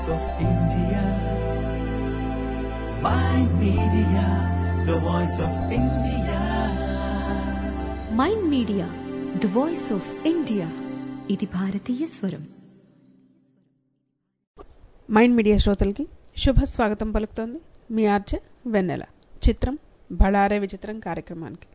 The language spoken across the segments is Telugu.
of India. Mind Media, the voice of India. Mind media the voice of India ఇది భారతీయ స్వరం మైండ్ మీడియా శ్రోతలకి శుభ స్వాగతం పలుకుతోంది మీ ఆర్జ వెన్నెల చిత్రం బళారే విచిత్రం కార్యక్రమానికి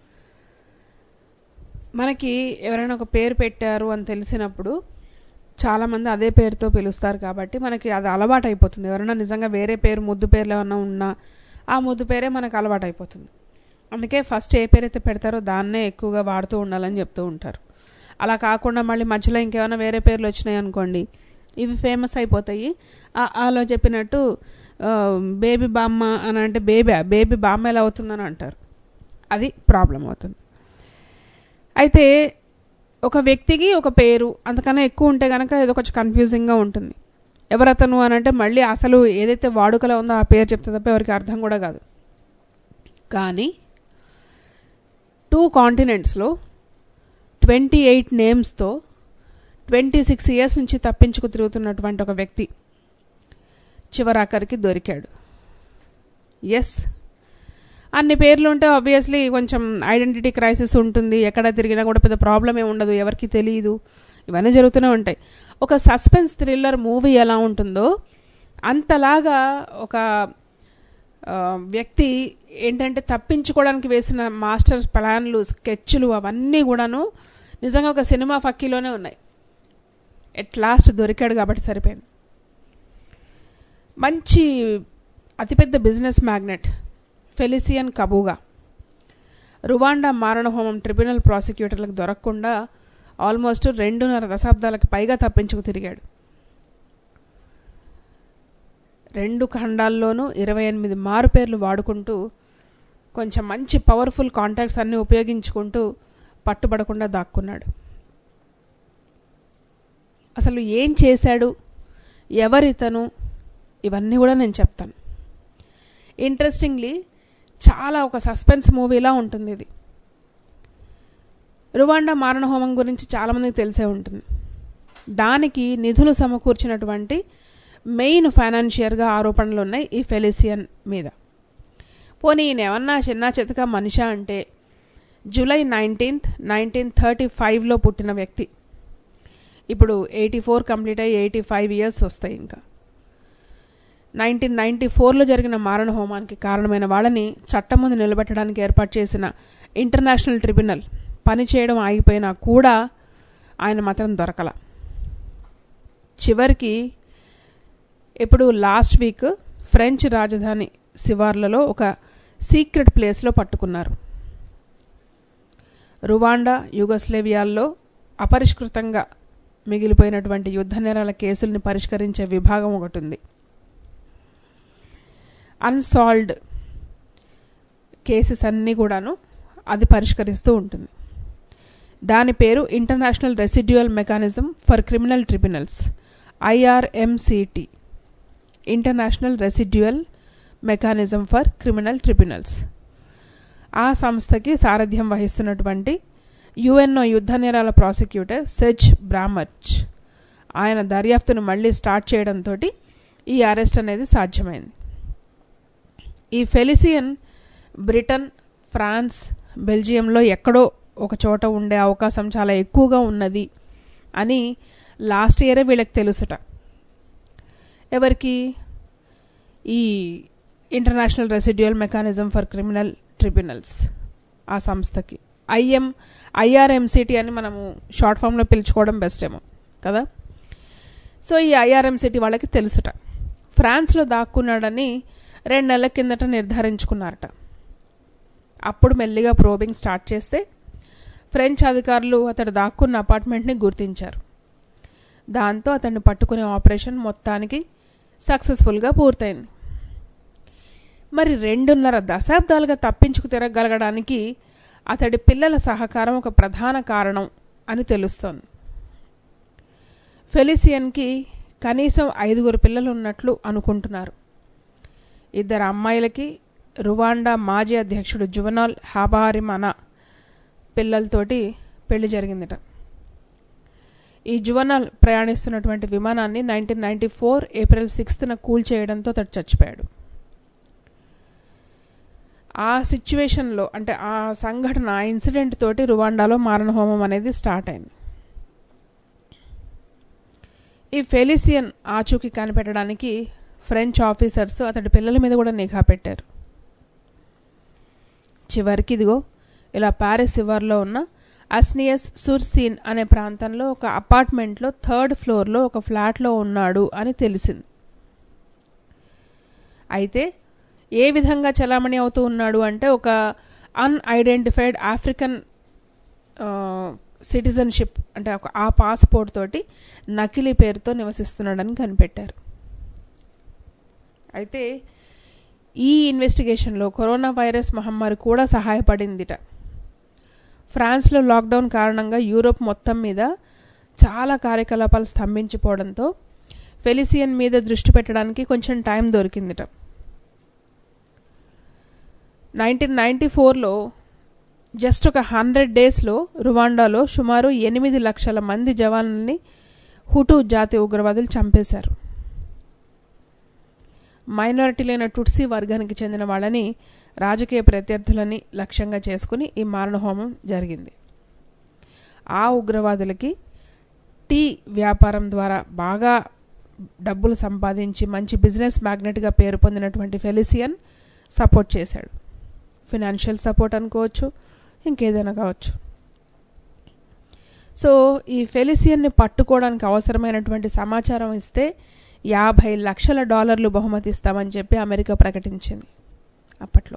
మనకి ఎవరైనా ఒక పేరు పెట్టారు అని తెలిసినప్పుడు చాలామంది అదే పేరుతో పిలుస్తారు కాబట్టి మనకి అది అలవాటు అయిపోతుంది ఎవరైనా నిజంగా వేరే పేరు ముద్దు పేర్లు ఏమైనా ఉన్నా ఆ ముద్దు పేరే మనకు అలవాటు అయిపోతుంది అందుకే ఫస్ట్ ఏ పేరు అయితే పెడతారో దాన్నే ఎక్కువగా వాడుతూ ఉండాలని చెప్తూ ఉంటారు అలా కాకుండా మళ్ళీ మధ్యలో ఇంకేమైనా వేరే పేర్లు వచ్చినాయి అనుకోండి ఇవి ఫేమస్ అయిపోతాయి ఆ- ఆలో చెప్పినట్టు బేబీ బామ్మ అని అంటే బేబీ బేబీ బామ్మ ఎలా అవుతుందని అంటారు అది ప్రాబ్లం అవుతుంది అయితే ఒక వ్యక్తికి ఒక పేరు అంతకన్నా ఎక్కువ ఉంటే కనుక ఏదో కొంచెం కన్ఫ్యూజింగ్గా ఉంటుంది ఎవరతను అని అంటే మళ్ళీ అసలు ఏదైతే వాడుకలో ఉందో ఆ పేరు చెప్తే తప్ప ఎవరికి అర్థం కూడా కాదు కానీ టూ కాంటినెంట్స్లో ట్వంటీ ఎయిట్ నేమ్స్తో ట్వంటీ సిక్స్ ఇయర్స్ నుంచి తప్పించుకు తిరుగుతున్నటువంటి ఒక వ్యక్తి చివరాఖరికి దొరికాడు ఎస్ అన్ని పేర్లు ఉంటే ఆబ్వియస్లీ కొంచెం ఐడెంటిటీ క్రైసిస్ ఉంటుంది ఎక్కడ తిరిగినా కూడా పెద్ద ప్రాబ్లం ఏమి ఉండదు ఎవరికి తెలియదు ఇవన్నీ జరుగుతూనే ఉంటాయి ఒక సస్పెన్స్ థ్రిల్లర్ మూవీ ఎలా ఉంటుందో అంతలాగా ఒక ఆ, వ్యక్తి ఏంటంటే తప్పించుకోవడానికి వేసిన మాస్టర్ ప్లాన్లు స్కెచ్లు అవన్నీ కూడాను నిజంగా ఒక సినిమా ఫక్కీలోనే ఉన్నాయి ఎట్ లాస్ట్ దొరికాడు కాబట్టి సరిపోయింది మంచి అతిపెద్ద business magnate Felicien Kabuga Rwanda మారణహోమం ట్రిబ్యునల్ ప్రాసిక్యూటర్లకు దొరకకుండా ఆల్మోస్ట్ రెండున్నర దశాబ్దాలకు పైగా తప్పించుకు తిరిగాడు రెండు ఖండాల్లోనూ ఇరవై ఎనిమిది మారు పేర్లు వాడుకుంటూ కొంచెం మంచి పవర్ఫుల్ కాంటాక్ట్స్ అన్నీ ఉపయోగించుకుంటూ పట్టుబడకుండా దాక్కున్నాడు అసలు ఏం చేశాడు ఎవరితను ఇవన్నీ కూడా నేను చెప్తాను ఇంట్రెస్టింగ్లీ చాలా ఒక సస్పెన్స్ మూవీలా ఉంటుంది ఇది రువాండా మారణహోమం గురించి చాలామందికి తెలిసే ఉంటుంది దానికి నిధులు సమకూర్చినటువంటి మెయిన్ ఫైనాన్షియర్గా ఆరోపణలు ఉన్నాయి ఈ ఫెలిసియన్ మీద పోనీ ఈయన ఏమన్నా చిన్న చితక మనిషా అంటే జూలై నైన్టీన్త్ నైన్టీన్ థర్టీ ఫైవ్లో పుట్టిన వ్యక్తి ఇప్పుడు ఎయిటీ ఫోర్ కంప్లీట్ అయ్యి ఎయిటీ ఫైవ్ ఇయర్స్ వస్తాయి ఇంకా నైన్టీన్ నైన్టీ ఫోర్లో జరిగిన మారణ హోమానికి కారణమైన వాళ్ళని చట్టం ముందు నిలబెట్టడానికి ఏర్పాటు చేసిన ఇంటర్నేషనల్ ట్రిబ్యునల్ పనిచేయడం ఆగిపోయినా కూడా ఆయన మాత్రం దొరకల చివరికి ఇప్పుడు లాస్ట్ వీక్ ఫ్రెంచ్ రాజధాని శివార్లలో ఒక సీక్రెట్ ప్లేస్లో పట్టుకున్నారు రువాండా యుగస్లేవియాల్లో అపరిష్కృతంగా మిగిలిపోయినటువంటి యుద్ధ నేరాల కేసుల్ని పరిష్కరించే విభాగం ఒకటి ఉంది అన్సాల్వ్డ్ కేసెస్ అన్నీ కూడాను అది పరిష్కరిస్తూ ఉంటుంది దాని పేరు international residual mechanism for criminal tribunals IRMCT international residual mechanism for criminal tribunals ఆ సంస్థకి సారథ్యం వహిస్తున్నటువంటి యుఎన్ఓ యుద్ధ నేరాల ప్రాసిక్యూటర్ సెజ్ బ్రామర్చ్ ఆయన దర్యాప్తును మళ్ళీ స్టార్ట్ చేయడంతో ఈ అరెస్ట్ అనేది సాధ్యమైంది ఈ ఫెలిసియన్ బ్రిటన్ ఫ్రాన్స్ బెల్జియంలో ఎక్కడో ఒక చోట ఉండే అవకాశం చాలా ఎక్కువగా ఉన్నది అని లాస్ట్ ఇయరే వీళ్ళకి తెలుసుట ఎవరికి ఈ international residual mechanism for criminal tribunals ఆ సంస్థకి ఐఎం ఐఆర్ఎంసిటీ అని మనము షార్ట్ ఫామ్లో పిలుచుకోవడం బెస్ట్ ఏమో కదా సో ఈ ఐఆర్ఎంసిటీ వాళ్ళకి తెలుసుట ఫ్రాన్స్లో దాక్కున్నాడని రెండు నెలల కిందట నిర్ధారించుకున్నారట అప్పుడు మెల్లిగా ప్రోబింగ్ స్టార్ట్ చేస్తే ఫ్రెంచ్ అధికారులు అతడు దాక్కున్న అపార్ట్మెంట్ని గుర్తించారు దాంతో అతన్ని పట్టుకునే ఆపరేషన్ మొత్తానికి సక్సెస్ఫుల్గా పూర్తయింది మరి రెండున్నర దశాబ్దాలుగా తప్పించుకు తిరగగలగడానికి అతడి పిల్లల సహకారం ఒక ప్రధాన కారణం అని తెలుస్తోంది ఫెలిసియన్కి కనీసం ఐదుగురు పిల్లలు ఉన్నట్లు అనుకుంటున్నారు ఇద్దరు అమ్మాయిలకి రువాండా మాజీ అధ్యక్షుడు జువనాల్ హాబారిమన పిల్లలతోటి పెళ్లి జరిగిందట ఈ జువనాల్ ప్రయాణిస్తున్నటువంటి విమానాన్ని నైన్టీన్ నైన్టీ ఫోర్ ఏప్రిల్ సిక్స్త్న కూల్ చేయడంతో తను చచ్చిపోయాడు ఆ సిచ్యువేషన్లో అంటే ఆ సంఘటన ఆ ఇన్సిడెంట్ తోటి రువాండాలో మారణహోమం అనేది స్టార్ట్ అయింది ఈ ఫెలిసియన్ ఆచూకీ కనిపెట్టడానికి ఫ్రెంచ్ ఆఫీసర్స్ అతడి పిల్లల మీద కూడా నిఘా పెట్టారు చివరికి ఇదిగో ఇలా ప్యారిస్ శివార్లో ఉన్న అస్నియస్ సుర్సీన్ అనే ప్రాంతంలో ఒక అపార్ట్మెంట్లో థర్డ్ ఫ్లోర్లో ఒక ఫ్లాట్లో ఉన్నాడు అని తెలిసింది అయితే ఏ విధంగా చలామణి అవుతూ ఉన్నాడు అంటే ఒక అన్ఐడెంటిఫైడ్ ఆఫ్రికన్ సిటిజన్షిప్ అంటే ఒక ఆ పాస్పోర్ట్ తోటి నకిలీ పేరుతో నివసిస్తున్నాడని కనిపెట్టారు అయితే ఈ ఇన్వెస్టిగేషన్లో కరోనా వైరస్ మహమ్మారి కూడా సహాయపడిందిట ఫ్రాన్స్లో లాక్డౌన్ కారణంగా యూరోప్ మొత్తం మీద చాలా కార్యకలాపాలు స్తంభించిపోవడంతో ఫెలిసియన్ మీద దృష్టి పెట్టడానికి కొంచెం టైం దొరికిందిట నైన్టీన్ నైంటీ ఫోర్లో జస్ట్ ఒక హండ్రెడ్ డేస్లో రువాండాలో సుమారు ఎనిమిది లక్షల మంది జవాన్లని హుటు జాతి ఉగ్రవాదులు చంపేశారు మైనారిటీలైన టుట్సీ వర్గానికి చెందిన వాళ్ళని రాజకీయ ప్రత్యర్థులని లక్ష్యంగా చేసుకుని ఈ మారణహోమం జరిగింది ఆ ఉగ్రవాదులకి టీ వ్యాపారం ద్వారా బాగా డబ్బులు సంపాదించి మంచి బిజినెస్ మ్యాగ్నెట్గా పేరు పొందినటువంటి ఫెలిసియన్ సపోర్ట్ చేశాడు ఫినాన్షియల్ సపోర్ట్ అనుకోవచ్చు ఇంకేదైనా కావచ్చు సో ఈ ఫెలిసియన్ని పట్టుకోవడానికి అవసరమైనటువంటి సమాచారం ఇస్తే యాభై లక్షల డాలర్లు బహుమతి ఇస్తామని చెప్పి అమెరికా ప్రకటించింది అప్పట్లో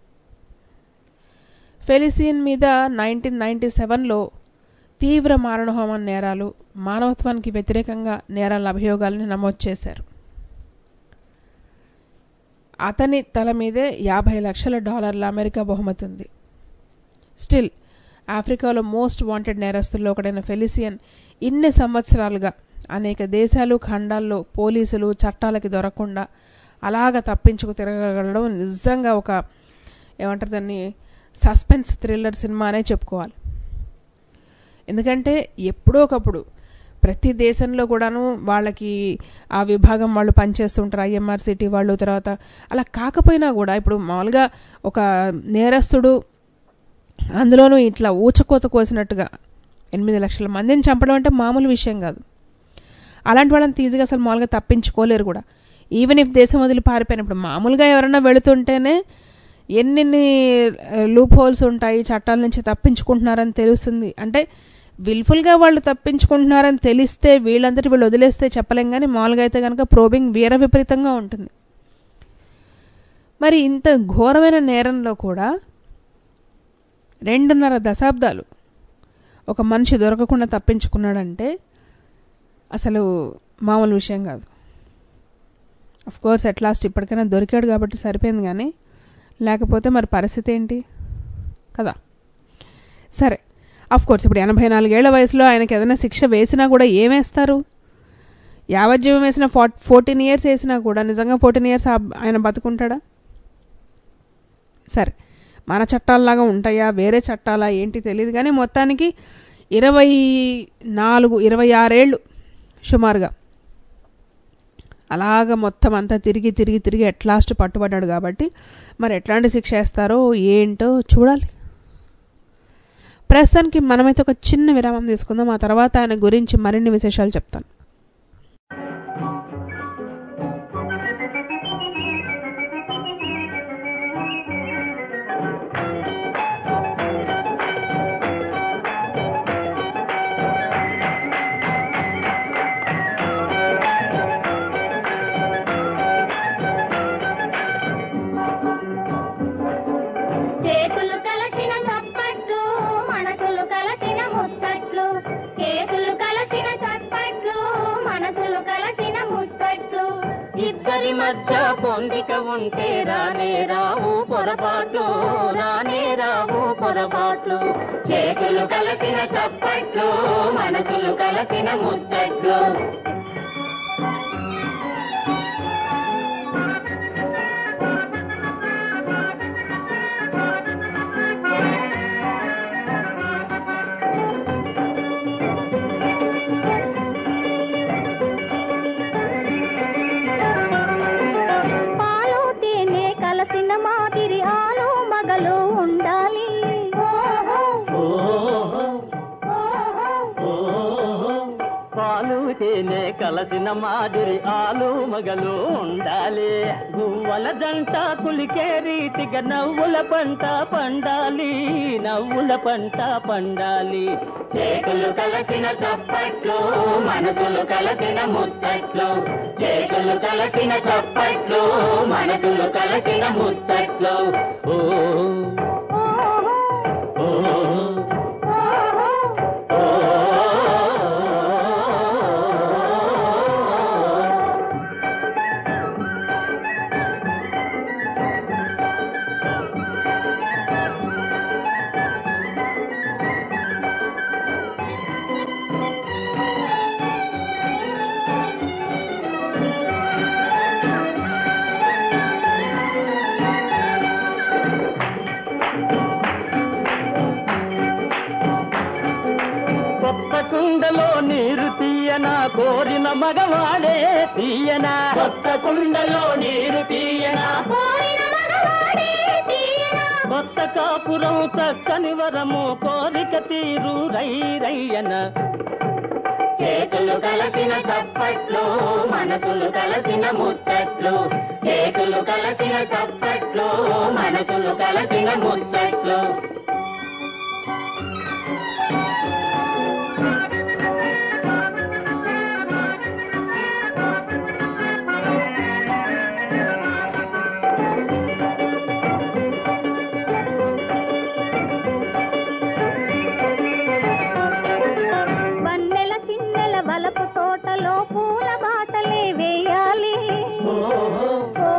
ఫెలిసియన్ మీద నైన్టీన్ నైన్టీ సెవెన్లో తీవ్ర మారణహోమం నేరాలు మానవత్వానికి వ్యతిరేకంగా నేరాల అభియోగాలను నమోదు చేశారు అతని తల మీదే యాభై లక్షల డాలర్ల అమెరికా బహుమతి ఉంది స్టిల్ ఆఫ్రికాలో మోస్ట్ వాంటెడ్ నేరస్తుల్లో ఒకడైన ఫెలిసియన్ ఇన్ని సంవత్సరాలుగా అనేక దేశాలు ఖండాల్లో పోలీసులు చట్టాలకి దొరకకుండా అలాగ తప్పించుకు తిరగగలడం నిజంగా ఒక ఏమంటారు దాన్ని సస్పెన్స్ థ్రిల్లర్ సినిమా అనే చెప్పుకోవాలి ఎందుకంటే ఎప్పుడో ఒకప్పుడు ప్రతి దేశంలో కూడాను వాళ్ళకి ఆ విభాగం వాళ్ళు పనిచేస్తుంటారు ఐఎంఆర్ సిటీ వాళ్ళు తర్వాత అలా కాకపోయినా కూడా ఇప్పుడు మామూలుగా ఒక నేరస్తుడు అందులోనూ ఇట్లా ఊచకోత కోసినట్టుగా ఎనిమిది లక్షల మందిని చంపడం అంటే మామూలు విషయం కాదు అలాంటి వాళ్ళని తీసిగా అసలు మామూలుగా తప్పించుకోలేరు కూడా ఈవెన్ ఇఫ్ దేశం వదిలి పారిపోయినప్పుడు మామూలుగా ఎవరైనా వెళుతుంటేనే ఎన్నెన్ని లూప్ హోల్స్ ఉంటాయి చట్టాల నుంచి తప్పించుకుంటున్నారని తెలుస్తుంది అంటే విల్ఫుల్గా వాళ్ళు తప్పించుకుంటున్నారని తెలిస్తే వీళ్ళంతటి వీళ్ళు వదిలేస్తే చెప్పలేం కానీ మామూలుగా అయితే కనుక ప్రోబింగ్ వీర విపరీతంగా ఉంటుంది మరి ఇంత ఘోరమైన నేరంలో కూడా రెండున్నర దశాబ్దాలు ఒక మనిషి దొరకకుండా తప్పించుకున్నాడంటే అసలు మామూలు విషయం కాదు అఫ్ కోర్స్ అట్ లాస్ట్ ఇప్పటికైనా దొరికాడు కాబట్టి సరిపోయింది కానీ లేకపోతే మరి పరిస్థితి ఏంటి కదా సరే అఫ్ కోర్స్ ఇప్పుడు ఎనభై నాలుగేళ్ల వయసులో ఆయనకి ఏదైనా శిక్ష వేసినా కూడా ఏమేస్తారు యావజ్జీవం వేసిన ఫా ఫోర్టీన్ ఇయర్స్ వేసినా కూడా నిజంగా ఫోర్టీన్ ఇయర్స్ ఆయన బతుకుంటాడా సరే మన చట్టాల్లాగా ఉంటాయా వేరే చట్టాలా ఏంటి తెలియదు కానీ మొత్తానికి ఇరవై నాలుగు ఇరవై ఆరేళ్ళు సుమారుగా అలాగ మొత్తం అంతా తిరిగి తిరిగి తిరిగి ఎట్లాస్ట్ పట్టుబడ్డాడు కాబట్టి మరి ఎట్లాంటి శిక్ష వేస్తారో ఏంటో చూడాలి ప్రస్తుతానికి మనమైతే ఒక చిన్న విరామం తీసుకుందాం ఆ తర్వాత ఆయన గురించి మరిన్ని విశేషాలు చెప్తాను చేతులు కలసిన చప్పట్లు మనసులు కలసిన ముచ్చట్లు చేతులు కలసిన చప్పట్లు మనసులు కలసిన ముచ్చట్లు ఇద్దరి మధ్య పొందిక ఉంటే రానే రావు పొరపాట్లు రానే రావు పొరపాట్లు చేతులు కలసిన చప్పట్లు మనసులు కలసిన ముచ్చట్లు తేనె కలసిన మాదిరి ఆలు మగలు ఉండాలి గువ్వల జంట కులికే రీతిగా నవ్వుల పంట పండాలి నవ్వుల పంట పండాలి చేతులు కలసిన చప్పట్లు మనసులు కలసిన ముచ్చట్లు చేతులు కలసిన చప్పట్లు మనసులు కలసిన ముచ్చట్లు ఓ ఓ కొత్త కుండలో నీరు తీయనా కోరిన మగవాడే తీయనా కొత్త కుండలో నీరు తీయనా కొత్త కాపురం చక్కని వరము కోరిక తీరు రై రయ్యన చేతులు కలసిన చప్పట్లు మనసులు కలసిన ముచ్చట్లు చేతులు కలసిన చప్పట్లు మనసులు కలసిన ముచ్చట్లు వన్నెల చిన్నెల వలపు తోటలో పూల బాటలే వేయాలి ఓహో,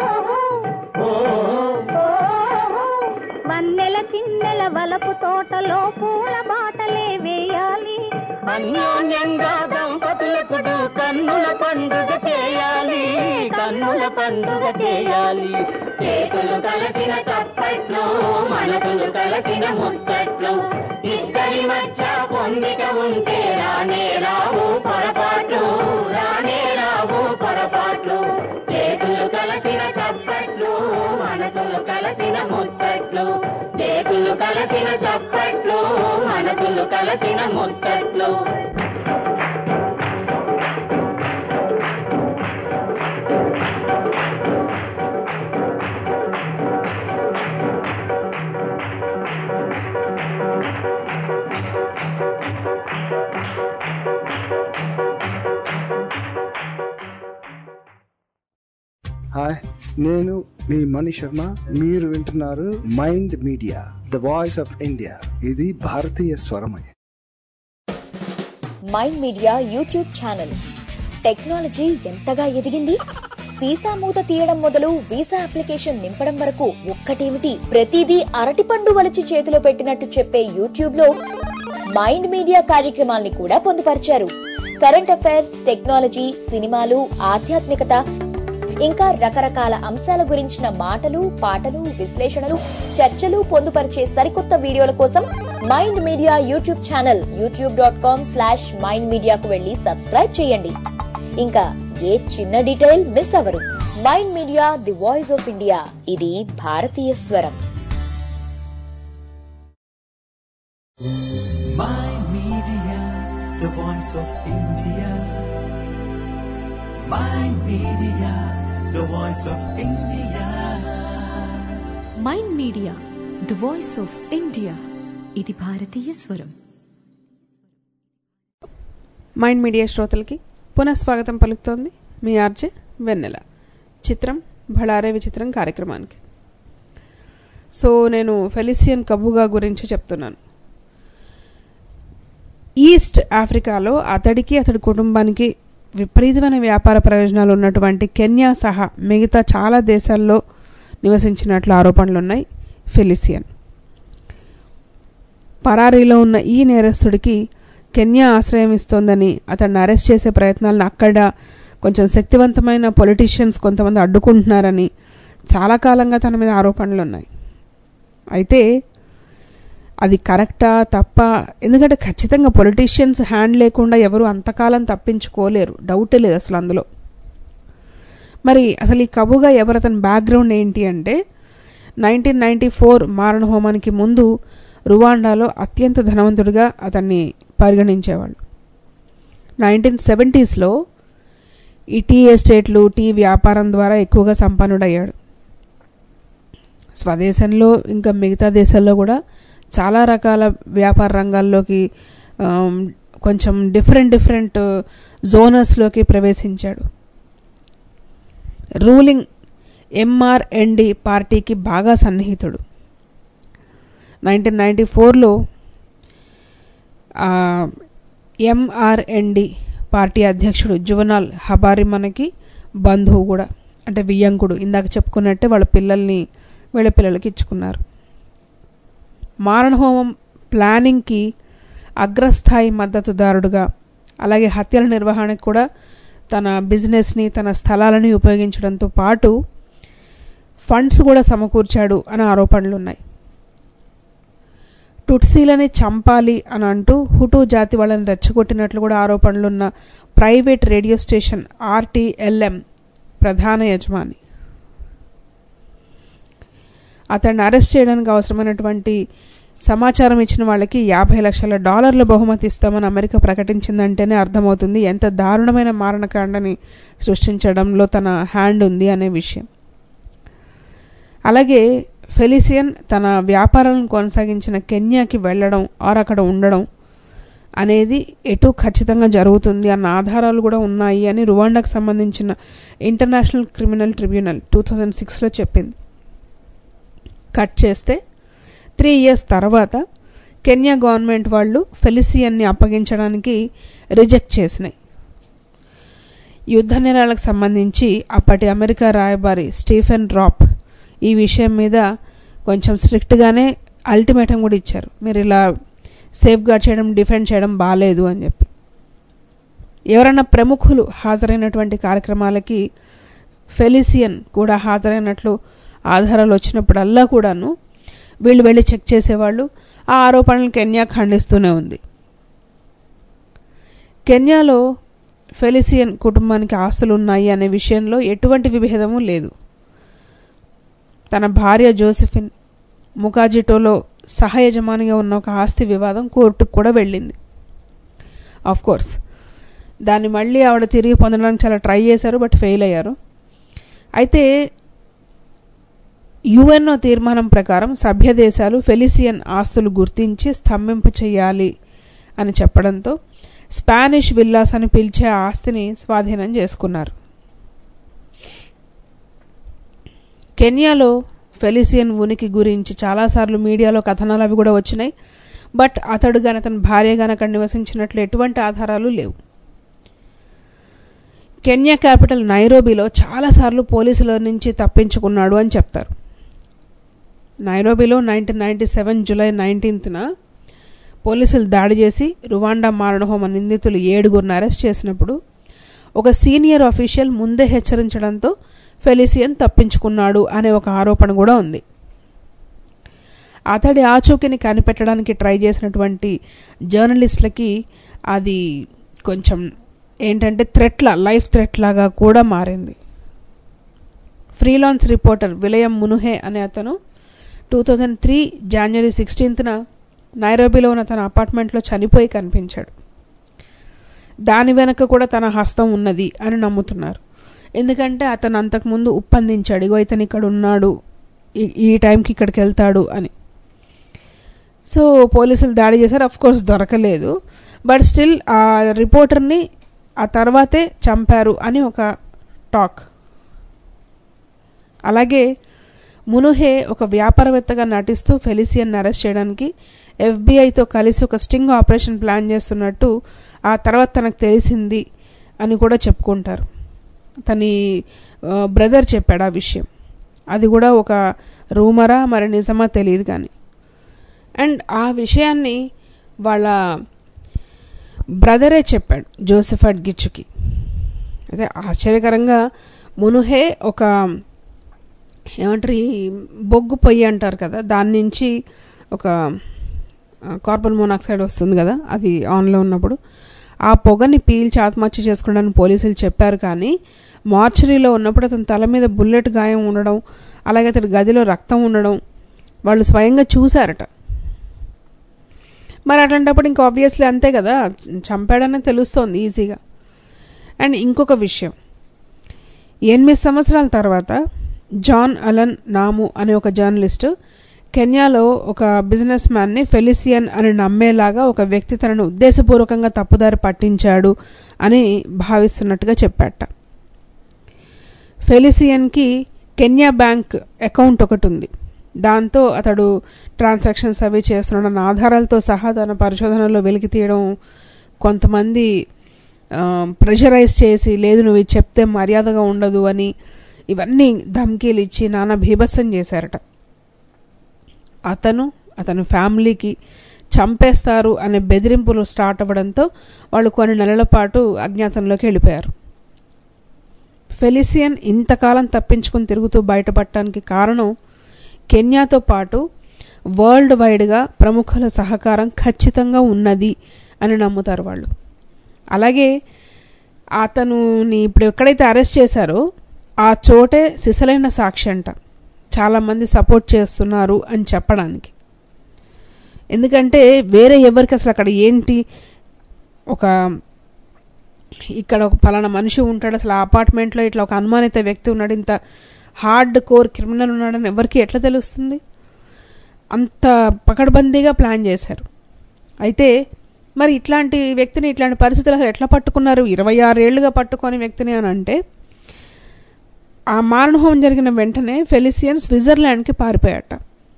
ఓహో. వన్నెల చిన్నెల వలపు తోటలో పూల బాటలే వేయాలి అన్యోన్యంగా దంపతులకు కన్నుల పండుగ చేయాలి కన్నుల పండుగ చేయాలి చేతులు కలసిన చప్పట్లు మనసులు కలసిన ముచ్చట్లు ఇద్దరి మధ్య పొందిక ఉంటే రానే రావు పొరపాట్లు రానే రావు పొరపాట్లు చేతులు కలసిన చప్పట్లు మనసులు కలసిన ముచ్చట్లు చేతులు కలసిన చప్పట్లు మనసులు కలసిన ముచ్చట్లు హాయ్ నేను మీ మణి శర్మ మీరు వింటున్నారు mind media the voice of India ఇది భారతీయ స్వరమయ mind media YouTube channel technology ఎంతగా ఎదిగింది సీసా మూత తీయడం మొదలు వీసా అప్లికేషన్ నింపడం వరకు ఒక్కటేమిటి ప్రతిదీ అరటిపండు వలచి చేతిలో పెట్టినట్టు చెప్పే యూట్యూబ్ లో మైండ్ మీడియా కార్యక్రమాల్ని కూడా పొందుపరిచారు కరెంట్ అఫైర్స్ టెక్నాలజీ సినిమాలు ఆధ్యాత్మికత ఇంకా రకరకాల అంశాల గురించిన మాటలు పాటలు విశ్లేషణలు చర్చలు పొందుపరిచే సరికొత్త వీడియోల కోసం mind media YouTube channel YouTube dot com slash mind మీడియాకు వెళ్లి సబ్స్క్రైబ్ చేయండి ఇంకా ఏ చిన్న డీటెయిల్ మిస్ అవరు mind media the voice of India ఇది భారతీయ స్వరం Mind Media, the voice of India. Mind Media, the voice of India. Mind media the voice of India ఇది భారతీయ స్వరం మైండ్ మీడియా శ్రోతలకి పునఃస్వాగతం పలుకుతోంది మీ ఆర్జే వెన్నెల చిత్రం భళారే విచిత్రం కార్యక్రమానికి సో నేను ఫెలిసియన్ కబుగా గురించి చెప్తున్నాను ఈస్ట్ ఆఫ్రికాలో అతడికి అతడి కుటుంబానికి విపరీతమైన వ్యాపార ప్రయోజనాలు ఉన్నటువంటి కెన్యా సహా మిగతా చాలా దేశాల్లో నివసించినట్లు ఆరోపణలు ఉన్నాయి ఫెలిసియన్ పరారీలో ఉన్న ఈ నేరస్తుడికి కెన్యా ఆశ్రయం ఇస్తోందని అతన్ని అరెస్ట్ చేసే ప్రయత్నాలను అక్కడ కొంచెం శక్తివంతమైన పొలిటీషియన్స్ కొంతమంది అడ్డుకుంటున్నారని చాలా కాలంగా తన మీద ఆరోపణలు ఉన్నాయి అయితే అది కరెక్టా తప్ప ఎందుకంటే ఖచ్చితంగా పొలిటీషియన్స్ హ్యాండ్ లేకుండా ఎవరు అంతకాలం తప్పించుకోలేరు డౌటే లేదు అసలు అందులో మరి అసలు ఈ కబుగా ఎవరు అతని బ్యాక్గ్రౌండ్ ఏంటి అంటే నైన్టీన్ నైంటీ ఫోర్ మారణ హోమానికి ముందు రువాండాలో అత్యంత ధనవంతుడిగా అతన్ని పరిగణించేవాళ్ళు నైన్టీన్ సెవెంటీస్లో ఈ టీ ఎస్టేట్లు టీ వ్యాపారం ద్వారా ఎక్కువగా సంపన్నుడయ్యాడు స్వదేశంలో ఇంకా మిగతా దేశాల్లో కూడా చాలా రకాల వ్యాపార రంగాల్లోకి ఆమ్, కొంచెం డిఫరెంట్ డిఫరెంట్ జోనర్స్లోకి ప్రవేశించాడు రూలింగ్ ఎంఆర్ఎండి పార్టీకి బాగా సన్నిహితుడు నైన్టీన్ నైంటీ ఫోర్లో ఎంఆర్ఎండి పార్టీ అధ్యక్షుడు జువనాల్ హబారి మనకి బంధువు కూడా అంటే వియ్యంకుడు ఇందాక చెప్పుకున్నట్టే వాళ్ళ పిల్లల్ని వీళ్ళ పిల్లలకి ఇచ్చుకున్నారు మారణహోమం ప్లానింగ్కి అగ్రస్థాయి మద్దతుదారుడుగా అలాగే హత్యల నిర్వహణకు కూడా తన బిజినెస్ని తన స్థలాలని ఉపయోగించడంతో పాటు ఫండ్స్ కూడా సమకూర్చాడు అనే ఆరోపణలు ఉన్నాయి టుట్సీలని చంపాలి అని అంటూ హుటు జాతి వాళ్ళని రెచ్చగొట్టినట్లు కూడా ఆరోపణలున్న ప్రైవేట్ రేడియో స్టేషన్ ఆర్టీఎల్ఎం ప్రధాన యజమాని అతన్ని అరెస్ట్ చేయడానికి అవసరమైనటువంటి సమాచారం ఇచ్చిన వాళ్ళకి యాభై లక్షల డాలర్ల బహుమతి ఇస్తామని అమెరికా ప్రకటించిందంటేనే అర్థమవుతుంది ఎంత దారుణమైన మారణకాండని సృష్టించడంలో తన హ్యాండ్ ఉంది అనే విషయం అలాగే ఫెలిసియన్ తన వ్యాపారాలను కొనసాగించిన కెన్యాకి వెళ్ళడం ఆర్ అక్కడ ఉండడం అనేది ఎటు ఖచ్చితంగా జరుగుతుంది అన్న ఆధారాలు కూడా ఉన్నాయి అని రువాండాకు సంబంధించిన international criminal tribunal two thousand సిక్స్లో చెప్పింది కట్ చేస్తే త్రీ ఇయర్స్ తర్వాత కెన్యా గవర్నమెంట్ వాళ్ళు ఫెలిసియన్ని అప్పగించడానికి రిజెక్ట్ చేసినాయి యుద్ధ నేరాలకు సంబంధించి అప్పటి అమెరికా రాయబారి స్టీఫెన్ డ్రాప్ ఈ విషయం మీద కొంచెం స్ట్రిక్ట్గానే అల్టిమేటం కూడా ఇచ్చారు మీరు ఇలా సేఫ్ గార్డ్ చేయడం డిఫెండ్ చేయడం బాగాలేదు అని చెప్పి ఎవరైనా ప్రముఖులు హాజరైనటువంటి కార్యక్రమాలకి ఫెలిసియన్ కూడా హాజరైనట్లు ఆధారాలు వచ్చినప్పుడల్లా కూడాను వీళ్ళు వెళ్ళి చెక్ చేసేవాళ్ళు ఆ ఆరోపణలు కెన్యా ఖండిస్తూనే ఉంది కెన్యాలో ఫెలిసియన్ కుటుంబానికి ఆస్తులు ఉన్నాయి అనే విషయంలో ఎటువంటి విభేదము లేదు తన భార్య జోసిఫిన్ ముకాజిటోలో సహయజమానిగా ఉన్న ఒక ఆస్తి వివాదం కోర్టుకు కూడా వెళ్ళింది ఆఫ్ కోర్స్ దాన్ని మళ్ళీ ఆవిడ తిరిగి పొందడానికి చాలా ట్రై చేశారు బట్ ఫెయిల్ అయ్యారు అయితే యుఎన్ఓ తీర్మానం ప్రకారం సభ్య దేశాలు ఫెలిసియన్ ఆస్తులు గుర్తించి స్తంభింప చేయాలి అని చెప్పడంతో స్పానిష్ విల్లాస్ అని పిలిచే ఆ ఆస్తిని స్వాధీనం చేసుకున్నారు కెన్యాలో ఫెలిసియన్ ఉనికి గురించి చాలాసార్లు మీడియాలో కథనాలు అవి కూడా వచ్చినాయి బట్ అతడు గాని అతని భార్య గాని అక్కడ నివసించినట్లు ఎటువంటి ఆధారాలు లేవు కెన్యా క్యాపిటల్ నైరోబీలో చాలాసార్లు పోలీసుల నుంచి తప్పించుకున్నాడు అని చెప్తారు నైరోబీలో నైన్టీన్ నైన్టీ సెవెన్ జూలై నైన్టీన్త్న పోలీసులు దాడి చేసి రువాండా మారణహోమ నిందితులు ఏడుగురిని అరెస్ట్ చేసినప్పుడు ఒక సీనియర్ అఫీషియల్ ముందే హెచ్చరించడంతో ఫెలిసియన్ తప్పించుకున్నాడు అనే ఒక ఆరోపణ కూడా ఉంది అతడి ఆచూకీని కనిపెట్టడానికి ట్రై చేసినటువంటి జర్నలిస్టులకి అది కొంచెం ఏంటంటే థ్రెట్లా లైఫ్ థ్రెట్ లాగా కూడా మారింది ఫ్రీలాన్స్ రిపోర్టర్ విలయం మునుహే అనే అతను టూ థౌజండ్ త్రీ జనవరి సిక్స్టీన్త్న నైరోబీలో ఉన్న తన అపార్ట్మెంట్లో చనిపోయి కనిపించాడు దాని వెనక కూడా తన హస్తం ఉన్నది అని నమ్ముతున్నారు ఎందుకంటే అతను అంతకుముందు ఉప్పందించాడు ఇగో ఇతను ఇక్కడ ఉన్నాడు ఈ- ఈ టైంకి ఇక్కడికి వెళ్తాడు అని సో పోలీసులు దాడి చేశారు అఫ్ కోర్స్ దొరకలేదు బట్ స్టిల్ ఆ రిపోర్టర్ని ఆ తర్వాతే చంపారు అని ఒక టాక్ అలాగే మునుహే ఒక వ్యాపారవేత్తగా నటిస్తూ ఫెలిసియన్ అరెస్ట్ చేయడానికి ఎఫ్బీఐతో కలిసి ఒక స్టింగ్ ఆపరేషన్ ప్లాన్ చేస్తున్నట్టు ఆ తర్వాత తనకు తెలిసింది అని కూడా చెప్పుకుంటారు తని బ్రదర్ చెప్పాడు ఆ విషయం అది కూడా ఒక రూమరా మరి నిజమా తెలియదు కానీ అండ్ ఆ విషయాన్ని వాళ్ళ బ్రదరే చెప్పాడు జోసెఫ్ గిచ్చుకి అదే ఆశ్చర్యకరంగా మునుహే ఒక ఏమంటారు ఈ బొగ్గు పొయ్యి అంటారు కదా దాని నుంచి ఒక కార్బన్ మోనాక్సైడ్ వస్తుంది కదా అది ఆన్లో ఉన్నప్పుడు ఆ పొగని పీల్చి ఆత్మహత్య చేసుకోవడానికి పోలీసులు చెప్పారు కానీ మార్చరీలో ఉన్నప్పుడు అతని తల మీద బుల్లెట్ గాయం ఉండడం అలాగే అతడి గదిలో రక్తం ఉండడం వాళ్ళు స్వయంగా చూశారట మరి అట్లాంటప్పుడు ఇంకా ఆబ్వియస్లీ అంతే కదా చంపాడని తెలుస్తోంది ఈజీగా అండ్ ఇంకొక విషయం ఎనిమిది సంవత్సరాల తర్వాత జాన్ అలన్ నాము అనే ఒక జర్నలిస్టు కెన్యాలో ఒక బిజినెస్ మ్యాన్ని ఫెలిసియన్ అని నమ్మేలాగా ఒక వ్యక్తి తనను ఉద్దేశపూర్వకంగా తప్పుదారి పట్టించాడు అని భావిస్తున్నట్టుగా చెప్పాట ఫెలిసియన్కి కెన్యా బ్యాంక్ అకౌంట్ ఒకటి ఉంది దాంతో అతడు ట్రాన్సాక్షన్స్ అవి చేస్తున్నాడన్న ఆధారాలతో సహా తన పరిశోధనలో వెలికి తీయడం కొంతమంది ప్రెషరైజ్ చేసి లేదు నువ్వు ఇది చెప్తే మర్యాదగా ఉండదు అని ఇవన్నీ ధమ్కీలు ఇచ్చి నానా భీభత్సం చేశారట అతను అతని ఫ్యామిలీకి చంపేస్తారు అనే బెదిరింపులు స్టార్ట్ అవ్వడంతో వాళ్ళు కొన్ని నెలల పాటు అజ్ఞాతంలోకి వెళ్ళిపోయారు ఫెలిసియన్ ఇంతకాలం తప్పించుకుని తిరుగుతూ బయటపడటానికి కారణం కెన్యాతో పాటు వరల్డ్ వైడ్గా ప్రముఖుల సహకారం ఖచ్చితంగా ఉన్నది అని నమ్ముతారు వాళ్ళు అలాగే అతనుని ఇప్పుడు ఎక్కడైతే అరెస్ట్ చేశారో ఆ చోటే సిసలైన సాక్షి అంట చాలామంది సపోర్ట్ చేస్తున్నారు అని చెప్పడానికి ఎందుకంటే వేరే ఎవరికి అసలు అక్కడ ఏంటి ఒక ఇక్కడ ఒక పలానా మనిషి ఉంటాడు అసలు ఆ అపార్ట్మెంట్లో ఇట్లా ఒక అనుమానిత వ్యక్తి ఉన్నాడు ఇంత హార్డ్ కోర్ క్రిమినల్ ఉన్నాడని ఎవరికి ఎట్లా తెలుస్తుంది అంత పకడ్బందీగా ప్లాన్ చేశారు అయితే మరి ఇట్లాంటి వ్యక్తిని ఇట్లాంటి పరిస్థితులు అసలు ఎట్లా పట్టుకున్నారు ఇరవై ఆరేళ్లుగా పట్టుకొని వ్యక్తిని అని అంటే ఆ మారణహోమం జరిగిన వెంటనే ఫెలిసియన్ స్విట్జర్లాండ్కి పారిపోయాట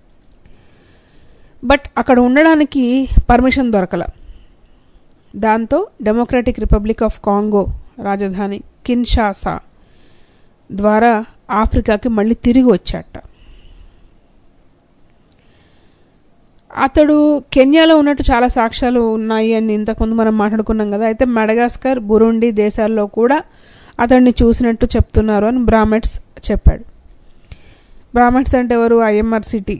బట్ అక్కడ ఉండడానికి పర్మిషన్ దొరకల దాంతో డెమోక్రటిక్ రిపబ్లిక్ ఆఫ్ కాంగో రాజధాని కిన్షాసా ద్వారా ఆఫ్రికాకి మళ్ళీ తిరిగి వచ్చాట అతడు కెన్యాలో ఉన్నట్టు చాలా సాక్ష్యాలు ఉన్నాయి అని ఇంతకుముందు మనం మాట్లాడుకున్నాం కదా అయితే మడగాస్కర్ బురుండి దేశాల్లో కూడా అతన్ని చూసినట్టు చెప్తున్నారు అని బ్రాహ్మెట్స్ చెప్పాడు బ్రాహ్మెట్స్ అంటే ఎవరు ఐఎంఆర్ సిటీ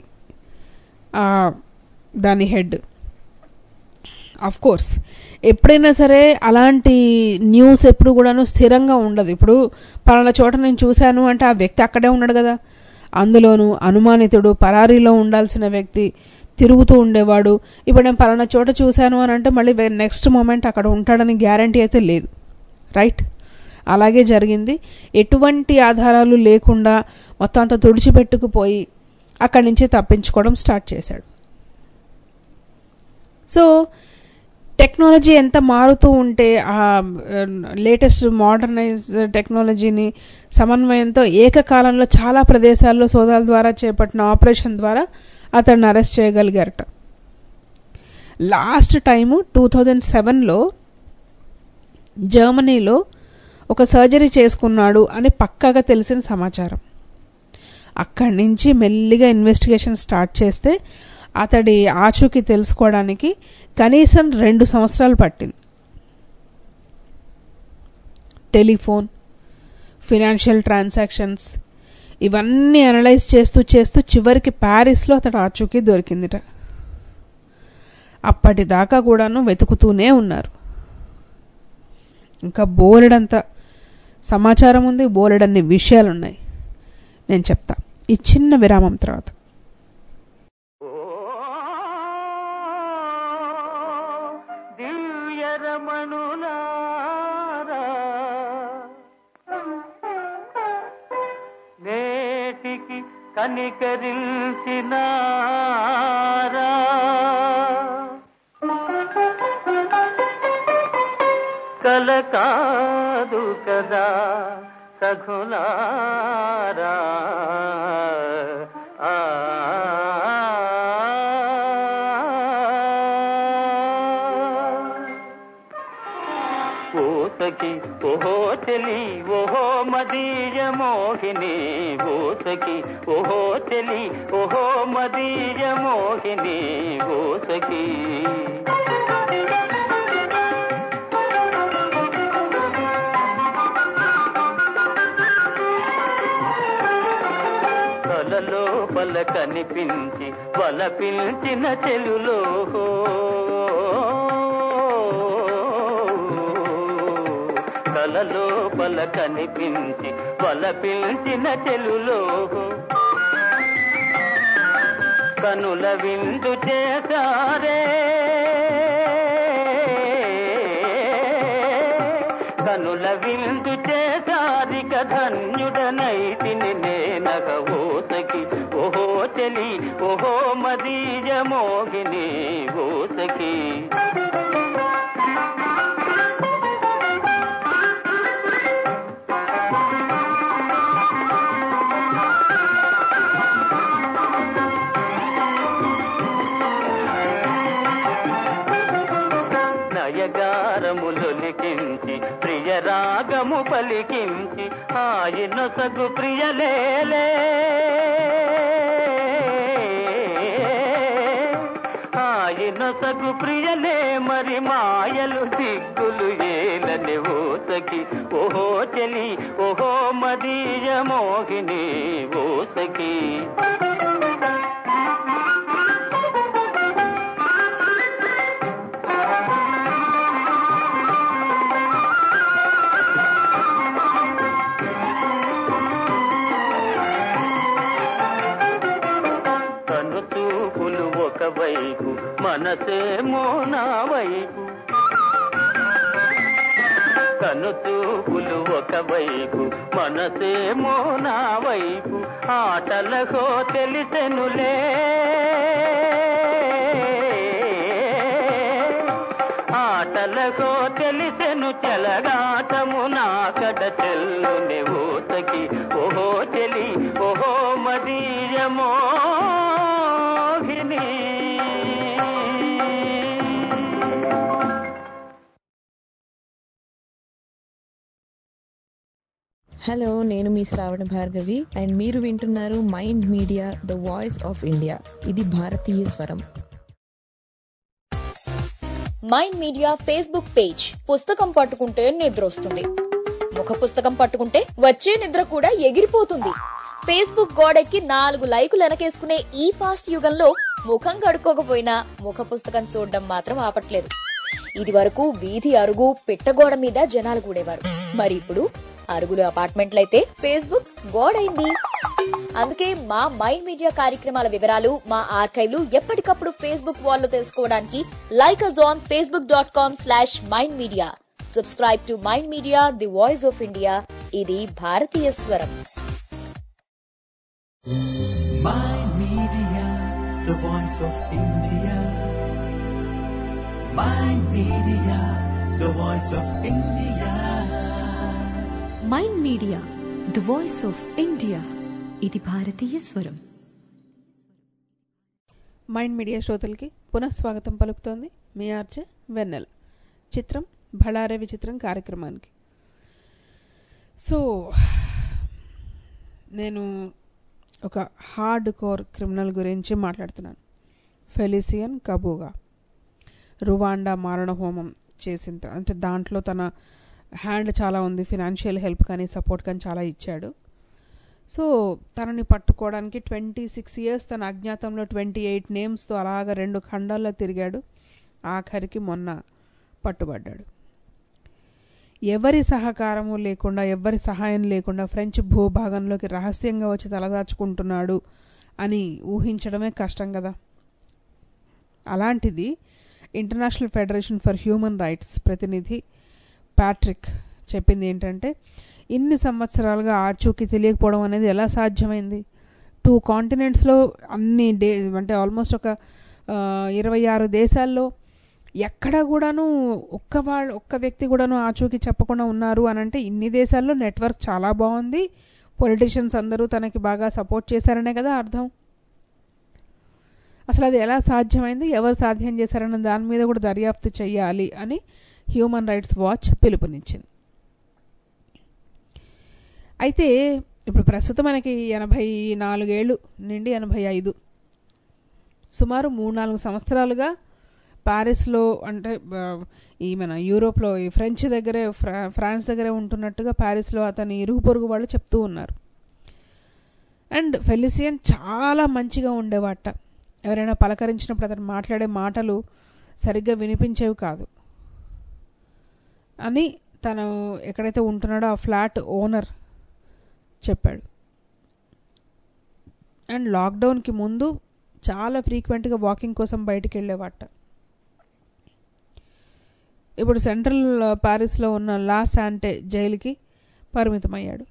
దాని హెడ్ ఆఫ్ కోర్స్ ఎప్పుడైనా సరే అలాంటి న్యూస్ ఎప్పుడు కూడాను స్థిరంగా ఉండదు ఇప్పుడు పలానా చోట నేను చూశాను అంటే ఆ వ్యక్తి అక్కడే ఉన్నాడు కదా అందులోనూ అనుమానితుడు పరారీలో ఉండాల్సిన వ్యక్తి తిరుగుతూ ఉండేవాడు ఇప్పుడు నేను పలానా చోట చూశాను అని అంటే మళ్ళీ నెక్స్ట్ మూమెంట్ అక్కడ ఉంటాడని గ్యారంటీ అయితే లేదు రైట్ అలాగే జరిగింది ఎటువంటి ఆధారాలు లేకుండా మొత్తం అంతా తుడిచిపెట్టుకుపోయి అక్కడి నుంచి తప్పించుకోవడం స్టార్ట్ చేశాడు సో టెక్నాలజీ ఎంత మారుతూ ఉంటే ఆ లేటెస్ట్ మోడర్నైజ్ టెక్నాలజీని సమన్వయంతో ఏకకాలంలో చాలా ప్రదేశాల్లో సోదాల ద్వారా చేపట్టిన ఆపరేషన్ ద్వారా అతన్ని అరెస్ట్ చేయగలిగారట లాస్ట్ టైము టూ థౌజండ్ సెవెన్లో జర్మనీలో ఒక సర్జరీ చేసుకున్నాడు అని పక్కాగా తెలిసిన సమాచారం అక్కడి నుంచి మెల్లిగా ఇన్వెస్టిగేషన్ స్టార్ట్ చేస్తే అతడి ఆచూకీ తెలుసుకోవడానికి కనీసం రెండు సంవత్సరాలు పట్టింది టెలిఫోన్ ఫినాన్షియల్ ట్రాన్సాక్షన్స్ ఇవన్నీ అనలైజ్ చేస్తూ చేస్తూ చివరికి ప్యారిస్లో అతడు ఆచూకీ దొరికిందిట అప్పటిదాకా కూడాను వెతుకుతూనే ఉన్నారు ఇంకా బోలెడంత సమాచారం ఉంది బోలెడన్ని విషయాలు ఉన్నాయి నేను చెప్తా ఈ చిన్న విరామం తర్వాత దివ్యరమణులారా నేటికి కనికరించినారా కల కాదు కదా సఘులారా ఆ ఊసకి ఓహో తెలి ఓహో మదీయ మోహిని ఊసకి ఓహో తెలి ఓహో మదీయ మోహిని ఊసకి కలలో పల కనిపించి వల పిలిచిన చెలులో కలలో పల కనిపించి వల పిలిచిన చెలులో కనుల విందు చేశారే కనుల విందు చేసారిక ధన్యుడనైతిని నేనగ ఓసకి ఓహో చెలి ఓహో మదీయ మోగిని ఓసకి నయగారములొలికించి ప్రియ రాగము పలికించి ఆయన సగు ప్రియలేలే ఆయన సగు ప్రియలే మరి మాయలు దిగ్గులు ఏలని ఓసకి ఓహో చెలి ఓహో మదీయ మోహిని ఓసకి కను చూపులు ఒకవైపు మనసేమో నా వైపు కను చూపులు ఒకవైపు మనసేమో నా వైపు ఆటలకో తెలిసెనులే ఆటలకో తెలిసెను చెలగాటము నా కడ చెల్లుని ఊతకి ఓహో చెలి ఓహో మదీయమోహిని హలో నేను మీ శ్రావణ భార్గవి అండ్ మీరు వింటున్నారు mind media the voice of India ఇది భారతీయ స్వరం మైండ్ మీడియా ఫేస్బుక్ పేజ్ పుస్తకం పట్టుకుంటే నిద్ర వస్తుంది ముఖ పుస్తకం పట్టుకుంటే వచ్చే నిద్ర కూడా ఎగిరిపోతుంది ఫేస్బుక్ గోడెక్కి నాలుగు లైకులు వెనకేసుకునే ఈ ఫాస్ట్ యుగంలో ముఖం కడుక్కోకపోయినా ముఖ పుస్తకం చూడడం మాత్రం ఆపట్లేదు ఇది వరకు వీధి అరుగు పిట్టగోడ మీద జనాలు కూడేవారు మరి ఇప్పుడు అరుగులు అపార్ట్మెంట్లయితే ఫేస్బుక్ గోడైంది అందుకే మా మైండ్ మీడియా కార్యక్రమాల వివరాలు మా ఆర్కైవ్లు ఎప్పటికప్పుడు ఫేస్బుక్ వాల్లో తెలుసుకోవడానికి like us on Facebook dot com slash mind media subscribe to mind media the voice of India ఇది భారతీయ స్వరం Mind Media, the voice of India. Mind Media, the voice of India. Mind media the voice of India ఇది భారతీయ స్వరం మైండ్ మీడియా శ్రోతలకి పునఃస్వాగతం పలుకుతోంది మీ ఆర్జే వెన్నెల చిత్రం భళారే విచిత్రం కార్యక్రమానికి సో నేను ఒక హార్డ్ కోర్ క్రిమినల్ గురించి మాట్లాడుతున్నాను ఫెలిసియన్ కబూగా రువాండా మారణ హోమం చేసిన త- అంటే దాంట్లో తన హ్యాండ్ చాలా ఉంది ఫినాన్షియల్ హెల్ప్ కానీ సపోర్ట్ కానీ చాలా ఇచ్చాడు సో తనని పట్టుకోవడానికి ట్వంటీ సిక్స్ ఇయర్స్ తన అజ్ఞాతంలో ట్వంటీ ఎయిట్ నేమ్స్తో అలాగ రెండు ఖండాల్లో తిరిగాడు ఆఖరికి మొన్న పట్టుబడ్డాడు ఎవరి సహకారము లేకుండా ఎవరి సహాయం లేకుండా ఫ్రెంచ్ భూభాగంలోకి రహస్యంగా వచ్చి తలదాచుకుంటున్నాడు అని ఊహించడమే కష్టం కదా అలాంటిది international federation for human rights ప్రతినిధి ప్యాట్రిక్ చెప్పింది ఏంటంటే ఇన్ని సంవత్సరాలుగా ఆచూకీ తెలియకపోవడం అనేది ఎలా సాధ్యమైంది టూ కాంటినెంట్స్లో అన్ని డే అంటే ఆల్మోస్ట్ ఒక ఆ, ఇరవై ఆరు దేశాల్లో ఎక్కడ కూడాను ఒక్క వాళ్ళ ఒక్క వ్యక్తి కూడాను ఆచూకీ చెప్పకుండా ఉన్నారు అని అంటే ఇన్ని దేశాల్లో నెట్వర్క్ చాలా బాగుంది పొలిటీషియన్స్ అందరూ తనకి బాగా సపోర్ట్ చేశారనే కదా అర్థం అసలు అది ఎలా సాధ్యమైంది ఎవరు సాధ్యం చేశారన్న దాని మీద కూడా దర్యాప్తు చేయాలి అని హ్యూమన్ రైట్స్ వాచ్ పిలుపునిచ్చింది అయితే ఇప్పుడు ప్రస్తుతం మనకి ఎనభై నాలుగేళ్ళు నుండి ఎనభై ఐదు సుమారు మూడు నాలుగు సంవత్సరాలుగా ప్యారిస్లో అంటే ఆ, ఈ మన యూరోప్లో ఈ ఫ్రెంచ్ దగ్గరే ఫ్రా ఫ్రాన్స్ దగ్గరే ఉంటున్నట్టుగా ప్యారిస్లో అతని ఇరుగు పొరుగు వాళ్ళు చెప్తూ ఉన్నారు అండ్ ఫెలిసియన్ చాలా మంచిగా ఉండేవాట ఎవరైనా పలకరించినప్పుడు అతను మాట్లాడే మాటలు సరిగ్గా వినిపించేవి కాదు అని తను ఎక్కడైతే ఉంటున్నాడో ఆ ఫ్లాట్ ఓనర్ చెప్పాడు అండ్ లాక్డౌన్కి ముందు చాలా ఫ్రీక్వెంట్గా వాకింగ్ కోసం బయటికి వెళ్ళేవాట ఇప్పుడు సెంట్రల్ ప్యారిస్లో ఉన్న లా శాంటే జైలుకి పరిమితమయ్యాడు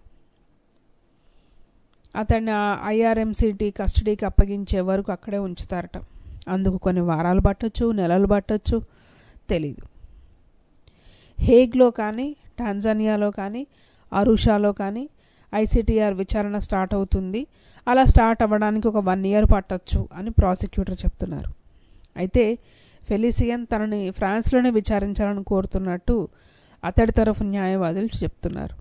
అతన్ని ఐఆర్ఎంసిటీ కస్టడీకి అప్పగించే వరకు అక్కడే ఉంచుతారట అందుకు కొన్ని వారాలు పట్టొచ్చు నెలలు పట్టొచ్చు తెలీదు హేగ్లో కానీ టాంజానియాలో కానీ అరుషాలో కానీ ఐసిటిఆర్ విచారణ స్టార్ట్ అవుతుంది అలా స్టార్ట్ అవ్వడానికి ఒక వన్ ఇయర్ పట్టొచ్చు అని ప్రాసిక్యూటర్ చెప్తున్నారు అయితే ఫెలిసియన్ తనని ఫ్రాన్స్లోనే విచారించాలని కోరుతున్నట్టు అతడి తరఫు న్యాయవాదులు చెప్తున్నారు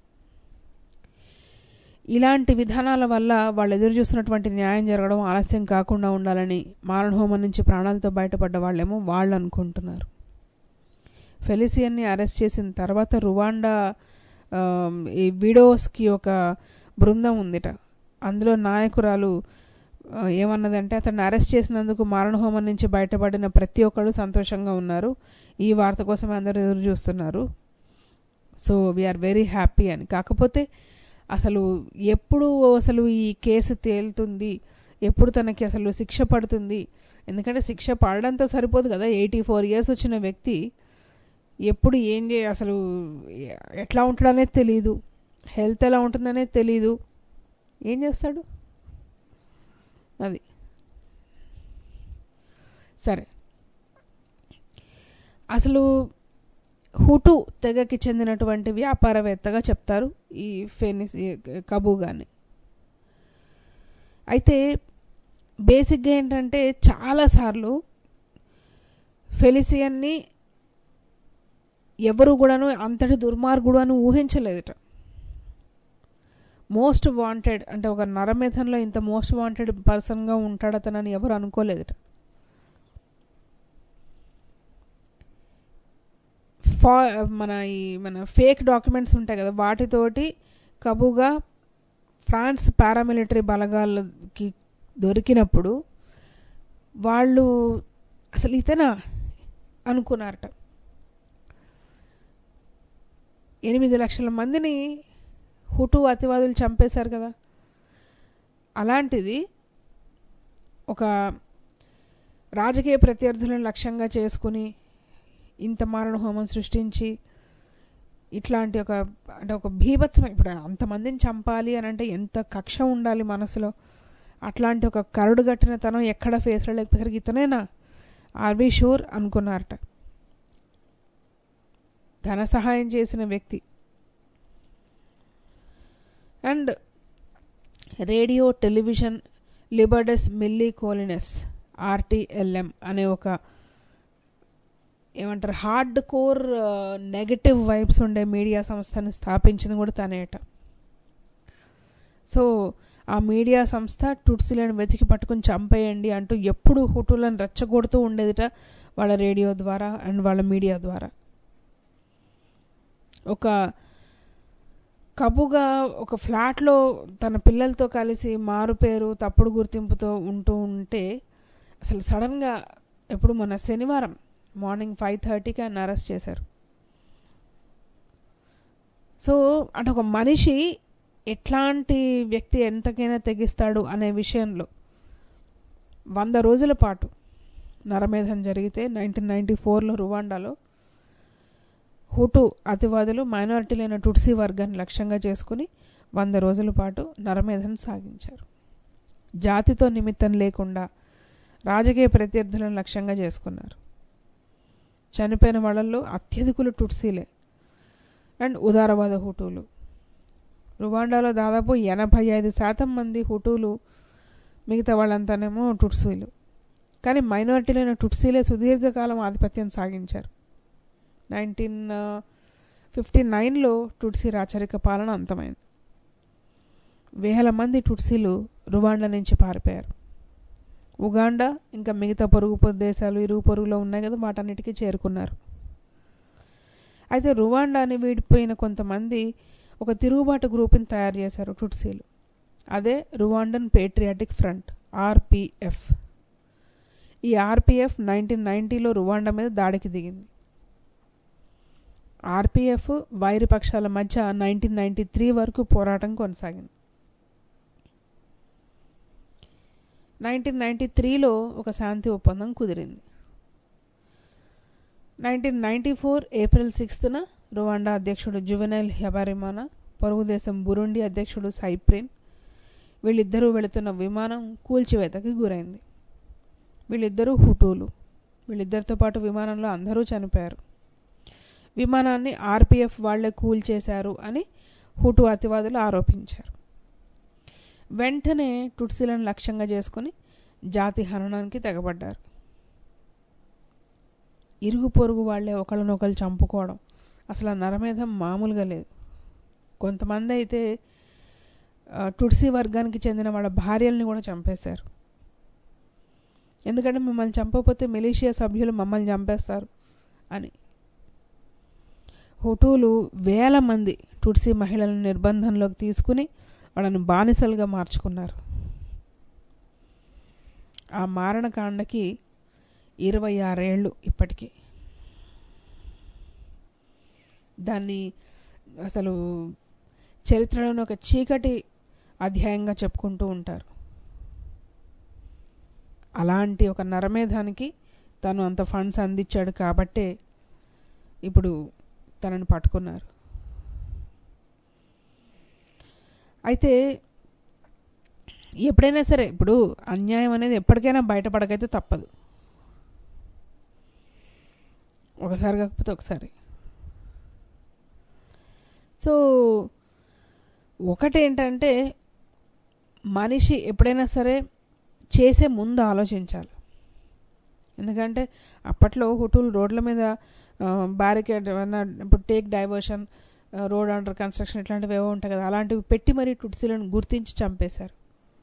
ఇలాంటి విధానాల వల్ల వాళ్ళు ఎదురు చూస్తున్నటువంటి న్యాయం జరగడం ఆలస్యం కాకుండా ఉండాలని మారణహోమం నుంచి ప్రాణాలతో బయటపడ్డ వాళ్ళేమో వాళ్ళు అనుకుంటున్నారు ఫెలిసియన్ని అరెస్ట్ చేసిన తర్వాత రువాండా ఈ విడోస్కి ఒక బృందం ఉందిట అందులో నాయకురాలు ఏమన్నదంటే అతన్ని అరెస్ట్ చేసినందుకు మారణహోమం నుంచి బయటపడిన ప్రతి ఒక్కరు సంతోషంగా ఉన్నారు ఈ వార్త కోసం అందరూ ఎదురు చూస్తున్నారు సో వీఆర్ వెరీ హ్యాపీ అని కాకపోతే అసలు ఎప్పుడు అసలు ఈ కేసు తేలుతుంది ఎప్పుడు తనకి అసలు శిక్ష పడుతుంది ఎందుకంటే శిక్ష పడడంతో సరిపోదు కదా ఎయిటీ ఫోర్ ఇయర్స్ వచ్చిన వ్యక్తి ఎప్పుడు ఏం చే అసలు ఎట్లా ఉంటాడనేది తెలీదు హెల్త్ ఎలా ఉంటుందనేది తెలీదు ఏం చేస్తాడు అది సరే అసలు హుటు తెగకి చెందినటువంటి వ్యాపారవేత్తగా చెప్తారు ఈ ఫెనిస్ కబూగాని అయితే బేసిక్గా ఏంటంటే చాలాసార్లు ఫెలిసియన్ని ఎవరు కూడాను అంతటి దుర్మార్గుడు అని ఊహించలేదుట మోస్ట్ వాంటెడ్ అంటే ఒక నరమేధంలో ఇంత మోస్ట్ వాంటెడ్ పర్సన్గా ఉంటాడు అతనని ఎవరు అనుకోలేదుట ఫా మన ఈ మన ఫేక్ డాక్యుమెంట్స్ ఉంటాయి కదా వాటితోటి కబుగా ఫ్రాన్స్ పారామిలిటరీ బలగాలకి దొరికినప్పుడు వాళ్ళు అసలు ఇతనా అనుకున్నారట ఎనిమిది లక్షల మందిని హుటు అతివాదులు చంపేశారు కదా అలాంటిది ఒక రాజకీయ ప్రత్యర్థులను లక్ష్యంగా చేసుకుని ఇంత మారణ హోమం సృష్టించి ఇట్లాంటి ఒక అంటే ఒక భీభత్సం ఇప్పుడు అంతమందిని చంపాలి అని అంటే ఎంత కక్ష ఉండాలి మనసులో అట్లాంటి ఒక కరుడు గట్టిన తనం ఎక్కడ ఫేస్లో లేకపోతే ఇతనేనా ఆర్బీ షూర్ అనుకున్నారట ధన సహాయం చేసిన వ్యక్తి and radio television Libre des Mille Collines RTLM అనే ఒక ఏమంటారు హార్డ్ కోర్ నెగటివ్ వైబ్స్ ఉండే మీడియా సంస్థని స్థాపించింది కూడా తనేట సో ఆ మీడియా సంస్థ టుట్సీలను వెతికి పట్టుకుని చంపేయండి అంటూ ఎప్పుడు హుటులను రెచ్చగొడుతూ ఉండేదిట వాళ్ళ రేడియో ద్వారా అండ్ వాళ్ళ మీడియా ద్వారా ఒక కబుగా ఒక ఫ్లాట్లో తన పిల్లలతో కలిసి మారు పేరు తప్పుడు గుర్తింపుతో ఉంటూ ఉంటే అసలు సడన్గా ఎప్పుడు మొన్న శనివారం మార్నింగ్ ఫైవ్ థర్టీకి ఆయన అరెస్ట్ చేశారు సో అంటే ఒక మనిషి ఎట్లాంటి వ్యక్తి ఎంతకైనా తెగిస్తాడు అనే విషయంలో వంద రోజుల పాటు నరమేధం జరిగితే నైన్టీన్ నైంటీ ఫోర్లో రువాండాలో హుటు అతివాదులు మైనారిటీలైన టుట్సీ వర్గాన్ని లక్ష్యంగా చేసుకుని వంద రోజుల పాటు నరమేధం సాగించారు జాతితో నిమిత్తం లేకుండా రాజకీయ ప్రత్యర్థులను లక్ష్యంగా చేసుకున్నారు చనిపోయిన వాళ్ళల్లో అత్యధికులు టుట్సీలే అండ్ ఉదారవాద హుటూలు రువాండాలో దాదాపు ఎనభై ఐదు శాతం మంది హుటూలు మిగతా వాళ్ళంతానేమో టుట్సీలు కానీ మైనారిటీలైన టుట్సీలే సుదీర్ఘకాలం ఆధిపత్యం సాగించారు నైన్టీన్ ఫిఫ్టీ నైన్లో టుట్సీ రాచరిక పాలన అంతమైంది వేల మంది టుట్సీలు రువాండా నుంచి పారిపోయారు ఉగాండా ఇంకా మిగతా పొరుగు దేశాలు ఇరుగు పొరుగులో ఉన్నాయి కదా వాటన్నిటికీ చేరుకున్నారు అయితే రువాండాని వీడిపోయిన కొంతమంది ఒక తిరుగుబాటు గ్రూప్ని తయారు చేశారు టుట్సీలు అదే రువాండన్ పేట్రియాటిక్ ఫ్రంట్ ఆర్పిఎఫ్ ఈ ఆర్పిఎఫ్ నైన్టీన్ నైంటీలో రువాండా మీద దాడికి దిగింది ఆర్పిఎఫ్ వైరి పక్షాల మధ్య నైన్టీన్ నైంటీ త్రీ వరకు పోరాటం కొనసాగింది నైన్టీన్ నైంటీ త్రీలో ఒక శాంతి ఒప్పందం కుదిరింది నైన్టీన్ నైంటీ ఫోర్ ఏప్రిల్ సిక్స్త్న రువాండా అధ్యక్షుడు జువెనైల్ హెబారిమానా పొరుగు దేశం బురుండి అధ్యక్షుడు సైప్రిన్ వీళ్ళిద్దరూ వెళుతున్న విమానం కూల్చివేతకి గురైంది వీళ్ళిద్దరూ హుటూలు వీళ్ళిద్దరితో పాటు విమానంలో అందరూ చనిపోయారు విమానాన్ని ఆర్పిఎఫ్ వాళ్లే కూల్చేశారు అని హుటు అతివాదులు ఆరోపించారు వెంటనే టుట్సీలను లక్ష్యంగా చేసుకుని జాతి హననానికి తెగబడ్డారు ఇరుగు పొరుగు వాళ్లే ఒకళ్ళనొకళ్ళు చంపుకోవడం అసలు ఆ నరమేధం మామూలుగా లేదు కొంతమంది అయితే ఆ, టుట్సీ వర్గానికి చెందిన వాళ్ళ భార్యల్ని కూడా చంపేశారు ఎందుకంటే మిమ్మల్ని చంపకపోతే మిలీషియా సభ్యులు మమ్మల్ని చంపేస్తారు అని హుటూలు వేల మంది టుట్సీ మహిళలను నిర్బంధంలోకి తీసుకుని వాళ్ళని బానిసలుగా మార్చుకున్నారు ఆ మారణకాండకి ఇరవై ఆరేళ్ళు ఇప్పటికీ దాన్ని అసలు చరిత్రలోని ఒక చీకటి అధ్యాయంగా చెప్పుకుంటూ ఉంటారు అలాంటి ఒక నరమేధానికి తను అంత ఫండ్స్ అందించాడు కాబట్టే ఇప్పుడు తనని పట్టుకున్నారు అయితే ఎప్పుడైనా సరే ఇప్పుడు అన్యాయం అనేది ఎప్పటికైనా బయటపడకైతే తప్పదు ఒకసారి కాకపోతే ఒకసారి సో ఒకటేంటంటే మనిషి ఎప్పుడైనా సరే చేసే ముందు ఆలోచించాలి ఎందుకంటే అప్పట్లో హుటూలు రోడ్ల మీద బ్యారికేడ్ ఏమన్నా ఇప్పుడు take diversion road under construction ఇట్లాంటివి ఏవో ఉంటాయి కదా అలాంటివి పెట్టి మరీ టుట్సీలను గుర్తించి చంపేశారు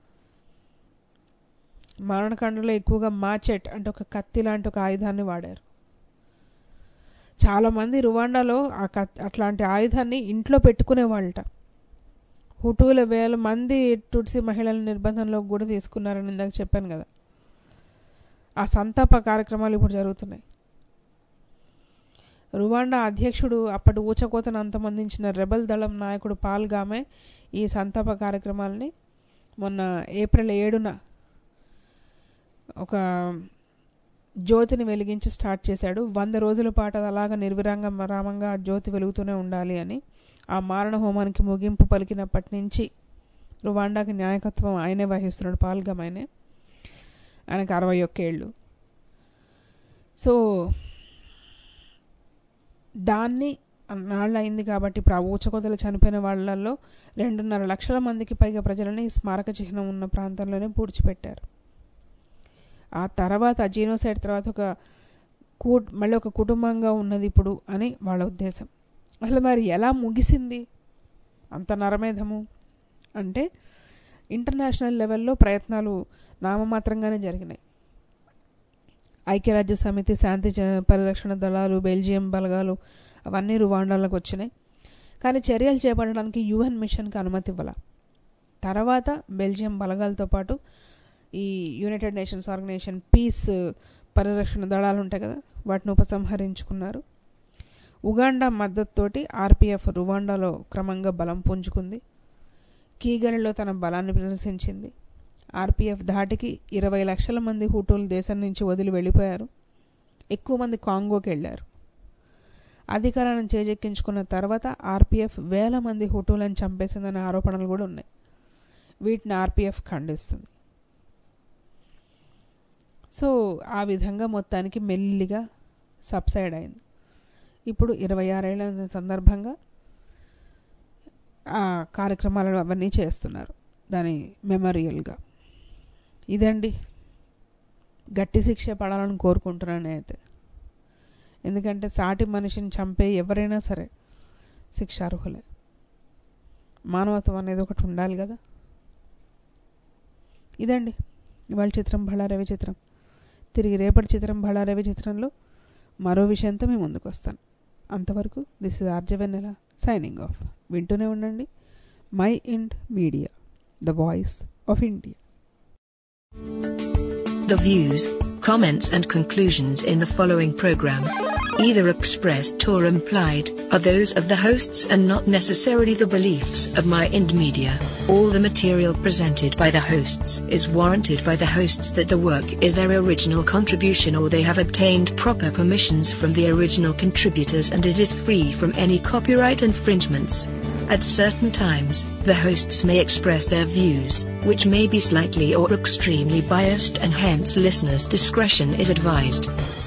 మరణకాండలో ఎక్కువగా మాచెట్ అంటే ఒక కత్తి లాంటి ఒక ఆయుధాన్ని వాడారు చాలామంది రువాండాలో ఆ కత్ అట్లాంటి ఆయుధాన్ని ఇంట్లో పెట్టుకునేవాళ్ళట హుటూల వేల మంది టుట్సీ మహిళల నిర్బంధంలోకి కూడా తీసుకున్నారని ఇందాక చెప్పాను కదా ఆ సంతాప కార్యక్రమాలు ఇప్పుడు జరుగుతున్నాయి రువాండా అధ్యక్షుడు అప్పటి ఊచకోతను అంతమందించిన రెబల్ దళం నాయకుడు పాల్గామే ఈ సంతాప కార్యక్రమాలని మొన్న ఏప్రిల్ ఏడున ఒక జ్యోతిని వెలిగించి స్టార్ట్ చేశాడు వంద రోజుల పాటు అది అలాగ నిర్విరాంగం రామంగా ఆ జ్యోతి వెలుగుతూనే ఉండాలి అని ఆ మారణ హోమానికి ముగింపు పలికినప్పటి నుంచి రువాండాకి నాయకత్వం ఆయనే వహిస్తున్నాడు పాల్గమైనే ఆయనకు అరవై ఒక్కేళ్ళు సో దాన్ని నాళ్ళు అయింది కాబట్టి ఇప్పుడు ఆ ఊచకొదలు చనిపోయిన వాళ్ళల్లో రెండున్నర లక్షల మందికి పైగా ప్రజలని ఈ స్మారక చిహ్నం ఉన్న ప్రాంతంలోనే పూడ్చిపెట్టారు ఆ తర్వాత జీనోసైడ్ తర్వాత ఒక కూ మళ్ళీ ఒక కుటుంబంగా ఉన్నది ఇప్పుడు అని వాళ్ళ ఉద్దేశం అసలు మరి ఎలా ముగిసింది అంత నరమేధము అంటే ఇంటర్నేషనల్ లెవెల్లో ప్రయత్నాలు నామమాత్రంగానే జరిగినాయి ఐక్యరాజ్య సమితి శాంతి జ- పరిరక్షణ దళాలు బెల్జియం బలగాలు అవన్నీ రువాండాలకు వచ్చినాయి కానీ చర్యలు చేపట్టడానికి యుఎన్ మిషన్కి అనుమతి ఇవ్వాల తర్వాత బెల్జియం బలగాలతో పాటు ఈ యునైటెడ్ నేషన్స్ ఆర్గనైజేషన్ పీస్ పరిరక్షణ దళాలు ఉంటాయి కదా వాటిని ఉపసంహరించుకున్నారు ఉగాండా మద్దతుతోటి ఆర్పిఎఫ్ రువాండాలో క్రమంగా బలం పుంజుకుంది కీగలిలో తన బలాన్ని ప్రదర్శించింది ఆర్పిఎఫ్ ధాటికి ఇరవై లక్షల మంది హూటూలు దేశం నుంచి వదిలి వెళ్ళిపోయారు ఎక్కువ మంది కాంగోకి వెళ్ళారు అధికారాన్ని చేజెక్కించుకున్న తర్వాత ఆర్పిఎఫ్ వేల మంది హుటూలను చంపేసిందనే ఆరోపణలు కూడా ఉన్నాయి వీటిని ఆర్పిఎఫ్ ఖండిస్తుంది సో ఆ విధంగా మొత్తానికి మెల్లిగా సబ్సైడ్ అయింది ఇప్పుడు ఇరవై ఆరేళ్ల సందర్భంగా ఆ కార్యక్రమాలు అవన్నీ చేస్తున్నారు దాని మెమోరియల్గా ఇదండి గట్టి శిక్ష పడాలని కోరుకుంటున్నాను అయితే ఎందుకంటే సాటి మనిషిని చంపే ఎవరైనా సరే శిక్షార్హులే మానవత్వం అనేది ఒకటి ఉండాలి కదా ఇదండి ఇవాళ చిత్రం బళారవి చిత్రం తిరిగి రేపటి చిత్రం బళారవి చిత్రంలో మరో విషయంతో మేము ముందుకు వస్తాను అంతవరకు దిస్ ఇస్ ఆర్జవెన్నెల సైనింగ్ ఆఫ్ వింటూనే ఉండండి my ఇండ్ media the voice of India The views, comments, and conclusions in the following program, either expressed or implied, are those of the hosts and not necessarily the beliefs of Mind Media. All the material presented by the hosts is warranted by the hosts that the work is their original contribution or they have obtained proper permissions from the original contributors and it is free from any copyright infringements. At certain times, the hosts may express their views, which may be slightly or extremely biased and hence listeners' discretion is advised.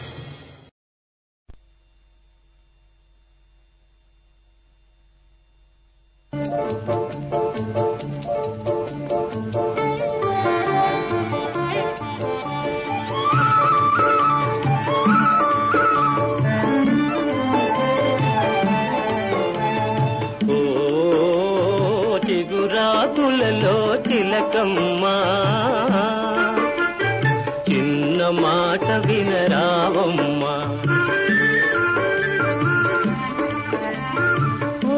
ఓ చిగురాకులలో తిలకమ్మా చిన్న మాట వినరావమ్మా ఓ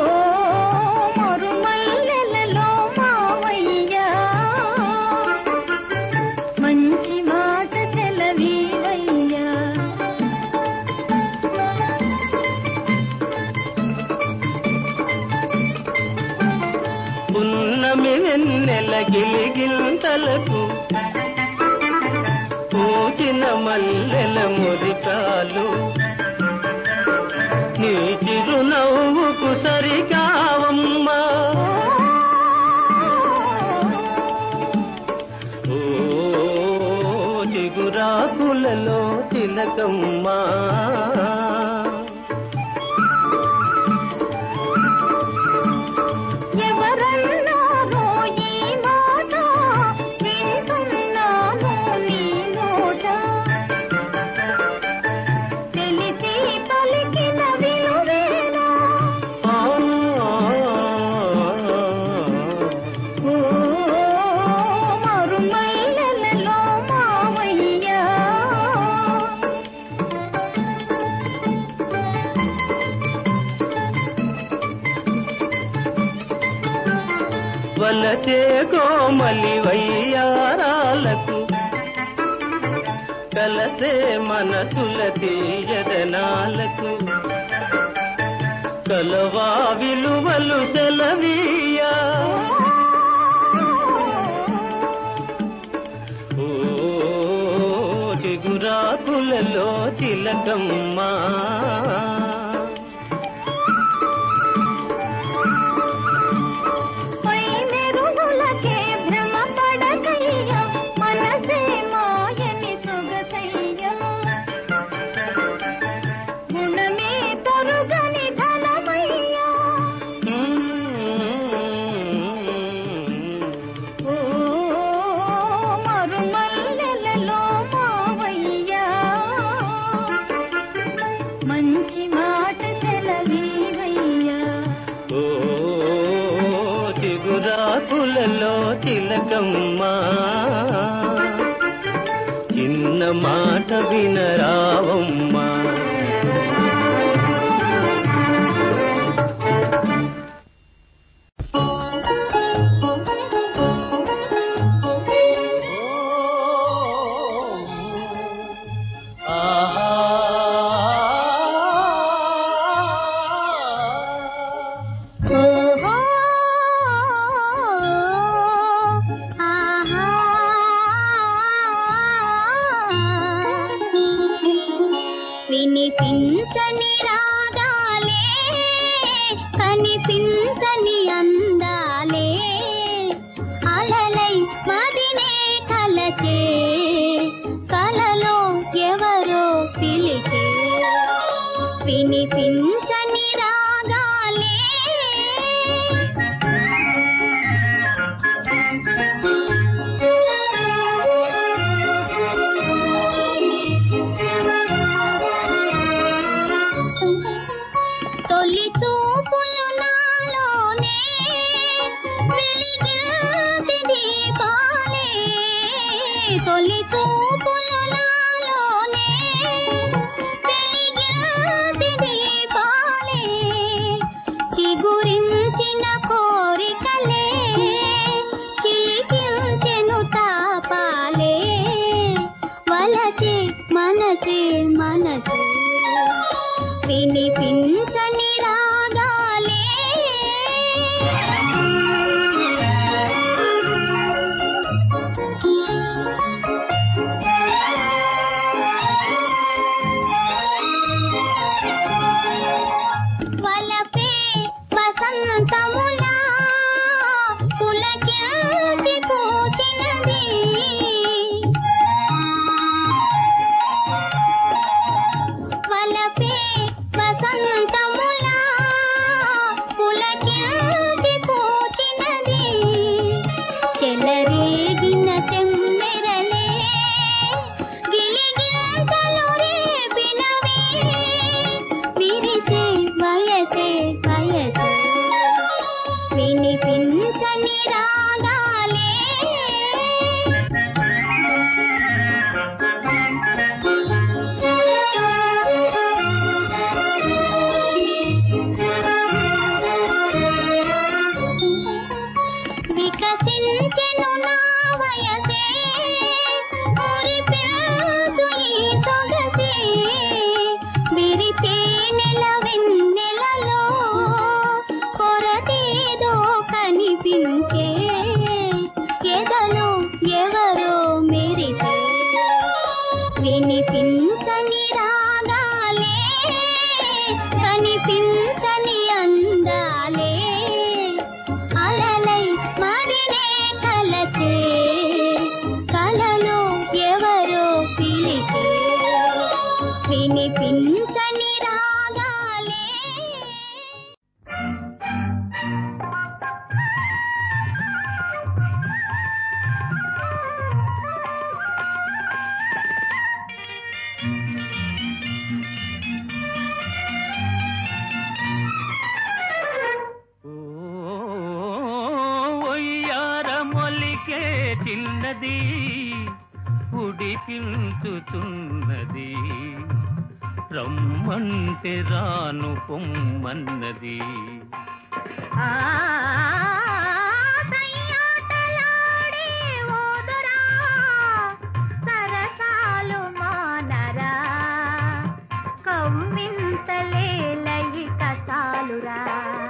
మరుమల్లెలలో మావయ్యా మంచి మాట తెలవీవయ్యా పున్నమి వెన్నెల గిలిగింతలకు పూచిన మల్లెల మురికాలు నీ చిరునవ్వుకు సరికావమ్మా ఓ చిగురాకులలో తిలకమ్మా ఎవరన్నారో ఈ మాట వింటున్నాను నీ నోట తెలిసి పలికిన విలువేనా ఆ ఓ మరుమల్లెలలో మావయ్యా వలచే కోమలి వయ్యారాలకు కలసే మనసుల తీయదనాలకు కలవా విలువలు సెలవీయా ఓ చిగురాకులలో తిలకమ్మా పై మెరుగులకే భ్రమ పడకయ్యా మనసే మాయని సొగసయ్యా గుణమే తొరుగని ధనమయ్యా ఓ మరుమల్లెలలో మావయ్యా మంచి మాట సెలవీవయ్యా ఓ చిగురాకులలో తిలకమ్మా చిన్న మాట వినరావమ్మా ఓహో ఆహా వినిపించని రాగాలే కనిపించని అందాలే అలలై మదినే కలచే కలలో ఎవరో పిలిచే వినిపించని రాగాలే తొలి చూపులు నాలోనే వెలిగింది దీపాలే తొలి చూపులు నాలోనే వెలిగింది దీపాలే చిగురించిన కోరికలే చిలికింది చెలరేగిన చెమ్మెరలే గిలిగింతలు రేపినవి విరిసే వయసే వయసే వినిపించని రాగాలే వికసించెను నా వయసే మురిపెల్తు ఈ సొగసే విరిపే నెల వెన్నెలలో కొరతేదో కనిపించే ఎదలో ఎవరో మెరిసే వినిపించని రాగాలే కనిపించని అందాలే అలలై మదినే కలచే కలలో ఎవరో పిలిచే వినిపించని రాగాలే ఒయ్యార మొలికే చిన్నది ఉడిపించుతున్నది రమ్మంటే రాను పొమ్మన్నది సయ్యాటలాడే ఓదురా సరసాలు మానరా కమ్మింతలేలయి కసాలురా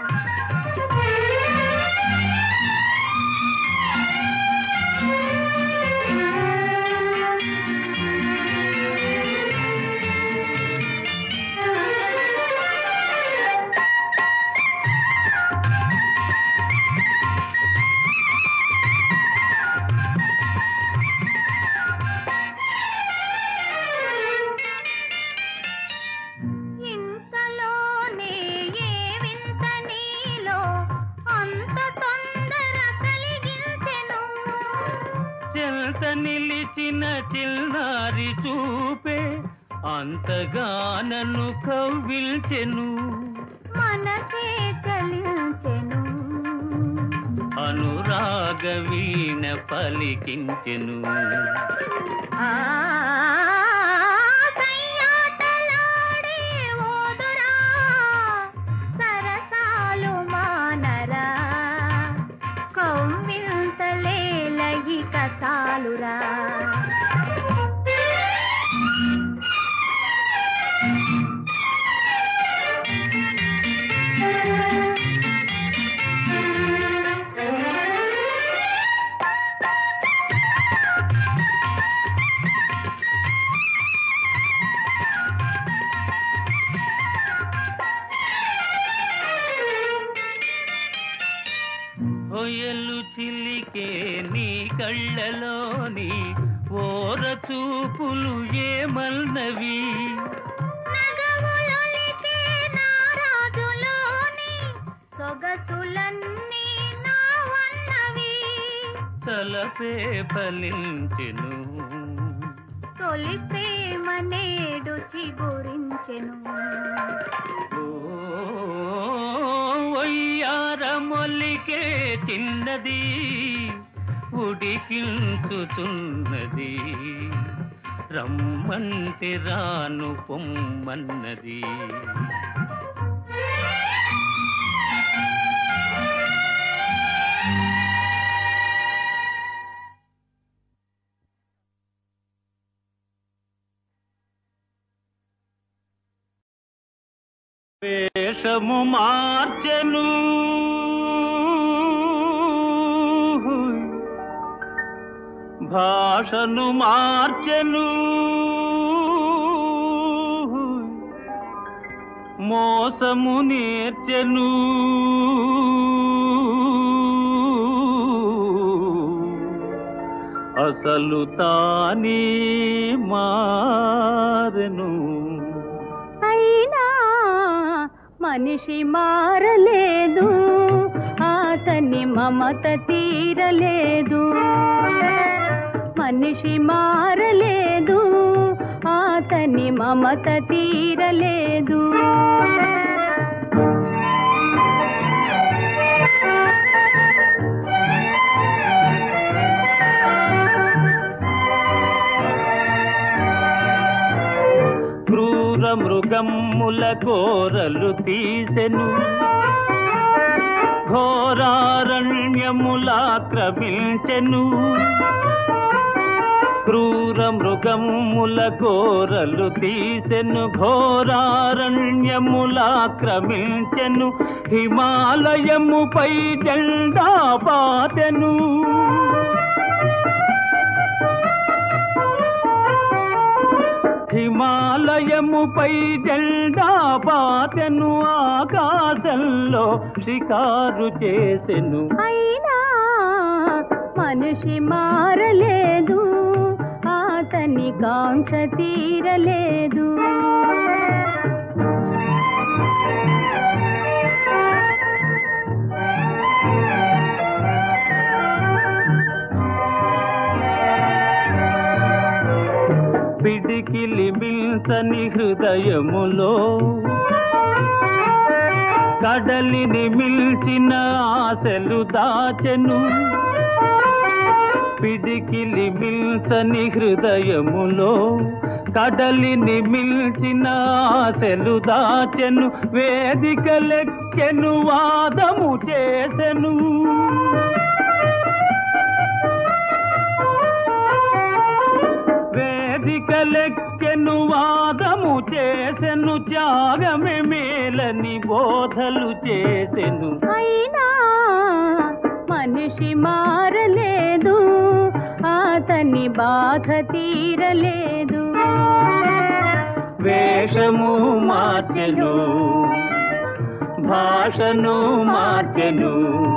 ఇంతలోనే ఏ వింత నీలో అంత తొందర కలిగించెను చెల్త నిలిచిన చిల్నారి చూపే అంతగానను కవ్విల్చెను మనసే చలించెను అనురాగ వీణ పలికించెను ఆ సయ్యాటలాడే ఓదురా సరసాలు మానరా కవ్వింతలేలయి కసాలురా ఒయలు చిలికే నీ కళ్ళలోని ఓర చూపులు ఏమల్నవి నగములొలికే నారాజులోని సొగసులన్నీ నావన్నవి తలపే ఫలించెను తొలి ప్రేమ నేడు చిగురించెను ఒయ్యార మొల్లికే చిన్నది ఉడికించుతున్నది రమ్మంటే రాను పొమ్మన్నది వేషము మార్చెను భాషను మార్చెను మోసము నేర్చెను అసలు తానే మారెను అయినా మనిషి మారలేదు ఆ ఆతని మమత తీరలేదు మనిషి మారలేదు ఆతని మమత తీరలేదు క్రూర మృగమ్ముల కోరలు తీసెను ఘోరారణ్యములాక్రమించెను క్రూర మృగముల కోరలు తీసెను ఘోరారణ్యములాక్రమించెను హిమాలయముపై జెండా పాతెను హిమాలయముపై జెండా పాతెను ఆకాశంలో షికారు చేసెను అయినా మనిషి మారలేదు ఆతని కాంక్ష తీరలేదు పిడికిలి మిల్సని హృదయములో కడలిని మిల్చిన ఆశలు దాచెను పిడికిలి మిల్సని హృదయములో కడలిని మిల్చిన ఆశలు దాచెను వేదిక లెక్కెను వాదము చేసెను వేదిక లెక్కెను వాదము చేసెను త్యాగమే మేలని బోధలు చేసెను అయినా మనిషి మారలేదు ఆతని బాధ తీరలేదు వేషము మార్చెను భాషను మార్చెను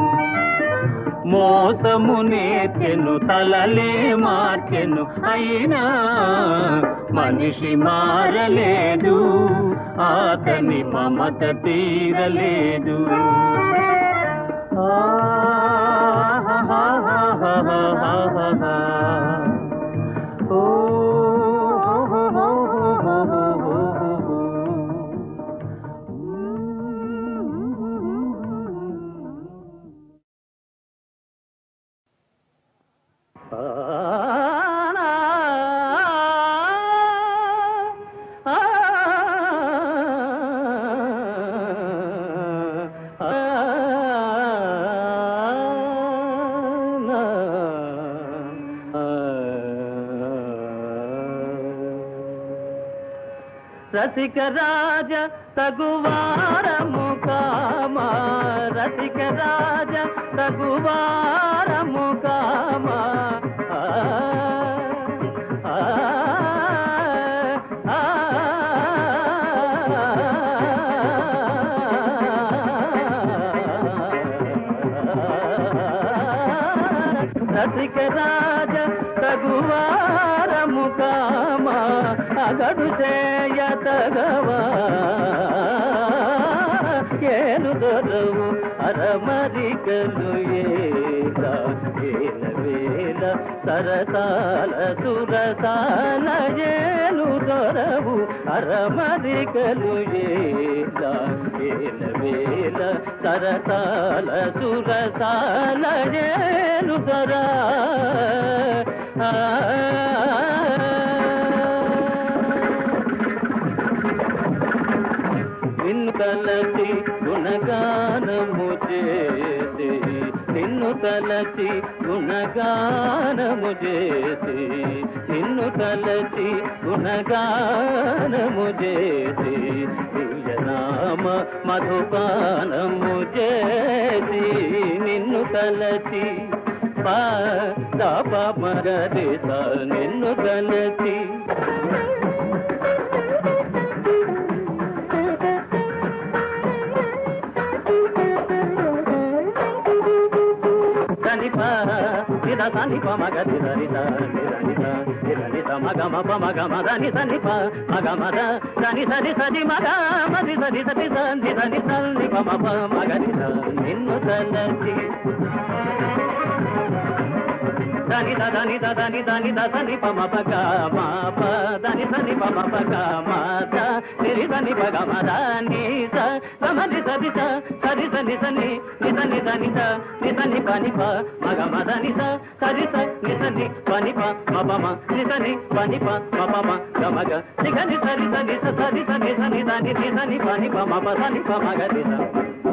మోసము నేర్చెను తలలే మార్చెను అయినా మనిషి మారలేదు అతని మమత తీరలేదు రసిక రాజ తగువారము కామా రసిక రాజ తగువారము కామా ఆ, ఆ, ఆ, రసిక రాజ తగువారము కామా అగడు చేయ తగవా ఏను దొరవు అరమరికలు ఏల ఏల వేల సరసాల సురసాల ఏను దొరవు అరమరికలు ఏల ఏల వేల సరసాల సురసాల ఏను దొరా నిన్ను తలచి గుణగానము చేసి నిన్ను తలచి గుణగానము చేసి నిన్ను తలచి గుణగానము చేసి దివ్యనామ మధుపానము చేసి నిన్ను తలచి పా దాప మగదేశ నిన్ను తలచి కనిప ఇద సని ప మగ రి రి ద రి రి ద రి రి ద మగ మ ప మగ మ ద ని సని ప మగ మ ద దని సరి సరి మగ మ రి సరి సరి ద ని ద ని ద ని ప మ ప మగ రి ద నిన్ను తలచి దని ద దని ద దని దని ద సని ప మ ప గ మ ప దని సని ప మ ప గ మ ద ని రి దని ప గ మ ద ని స గ మ ని స ది స సరి స ని స ని ని స ని ద ని స ని స ని ప ని ప మ గ మ ద ని స సరి స ని స ని ప ని ప మ ప మ ని స ని ప ని ప మ ప మ గ మ గ ని గ ని సరి స ని స సరి స ని స ని ద ని ని స ని ప ని ప మ ప స ని ప మ గ రి స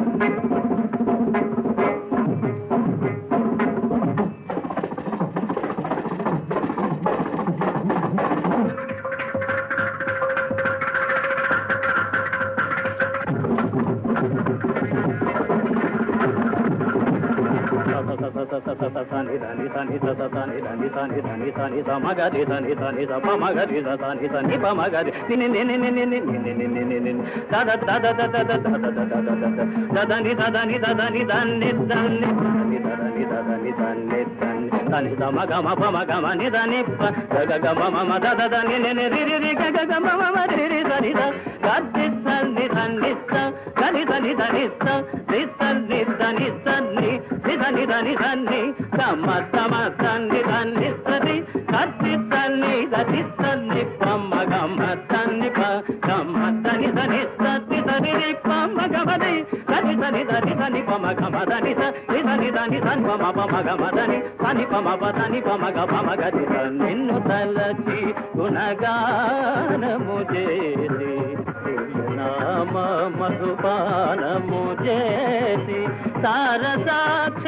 దని ద మగ మ ప మగ మ ని ద ని ప గ గ గ మ మ మ ద ద ద ని ని ని రి రి రి గ గ గ మ మ మ రి రి ద ని ద గ ది స ని ద ని స గ ని ద ని ద ని స రి స ని ద ని స ని ని ద ని ద ని ద ని గ మ ద మ స ని ద ని స రి గ ది స ని ద ని స ని ప మ గ మ ద ని ప గ మ ద ని ద ని స ని ద ని రి ప మ గ మ ది గ ని ద ని ద ని ద ని ప మ గ మ ద ని స ని ద ని ద ని స ని ప మ ప మ గ మ ద ని స ని ప మ ప ద ని ప మ గ ప మ గ ది స నిన్ను తలచి గుణగానము చేసి నామ మధుపానము చేసి సారసాక్ష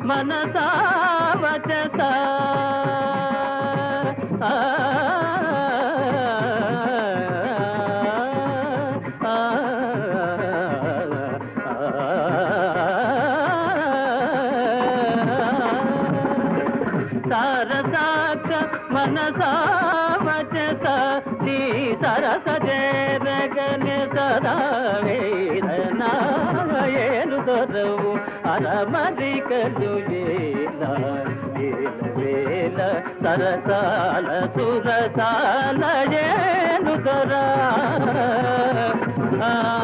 మనసావచత ఆ సారసాక్ష మనసావచత నీ సరస జరగని సదా వేదనాయను దొరవు అరమరికలు ఏల వేల సరసాల సురసాల ఏను దొరా ఆ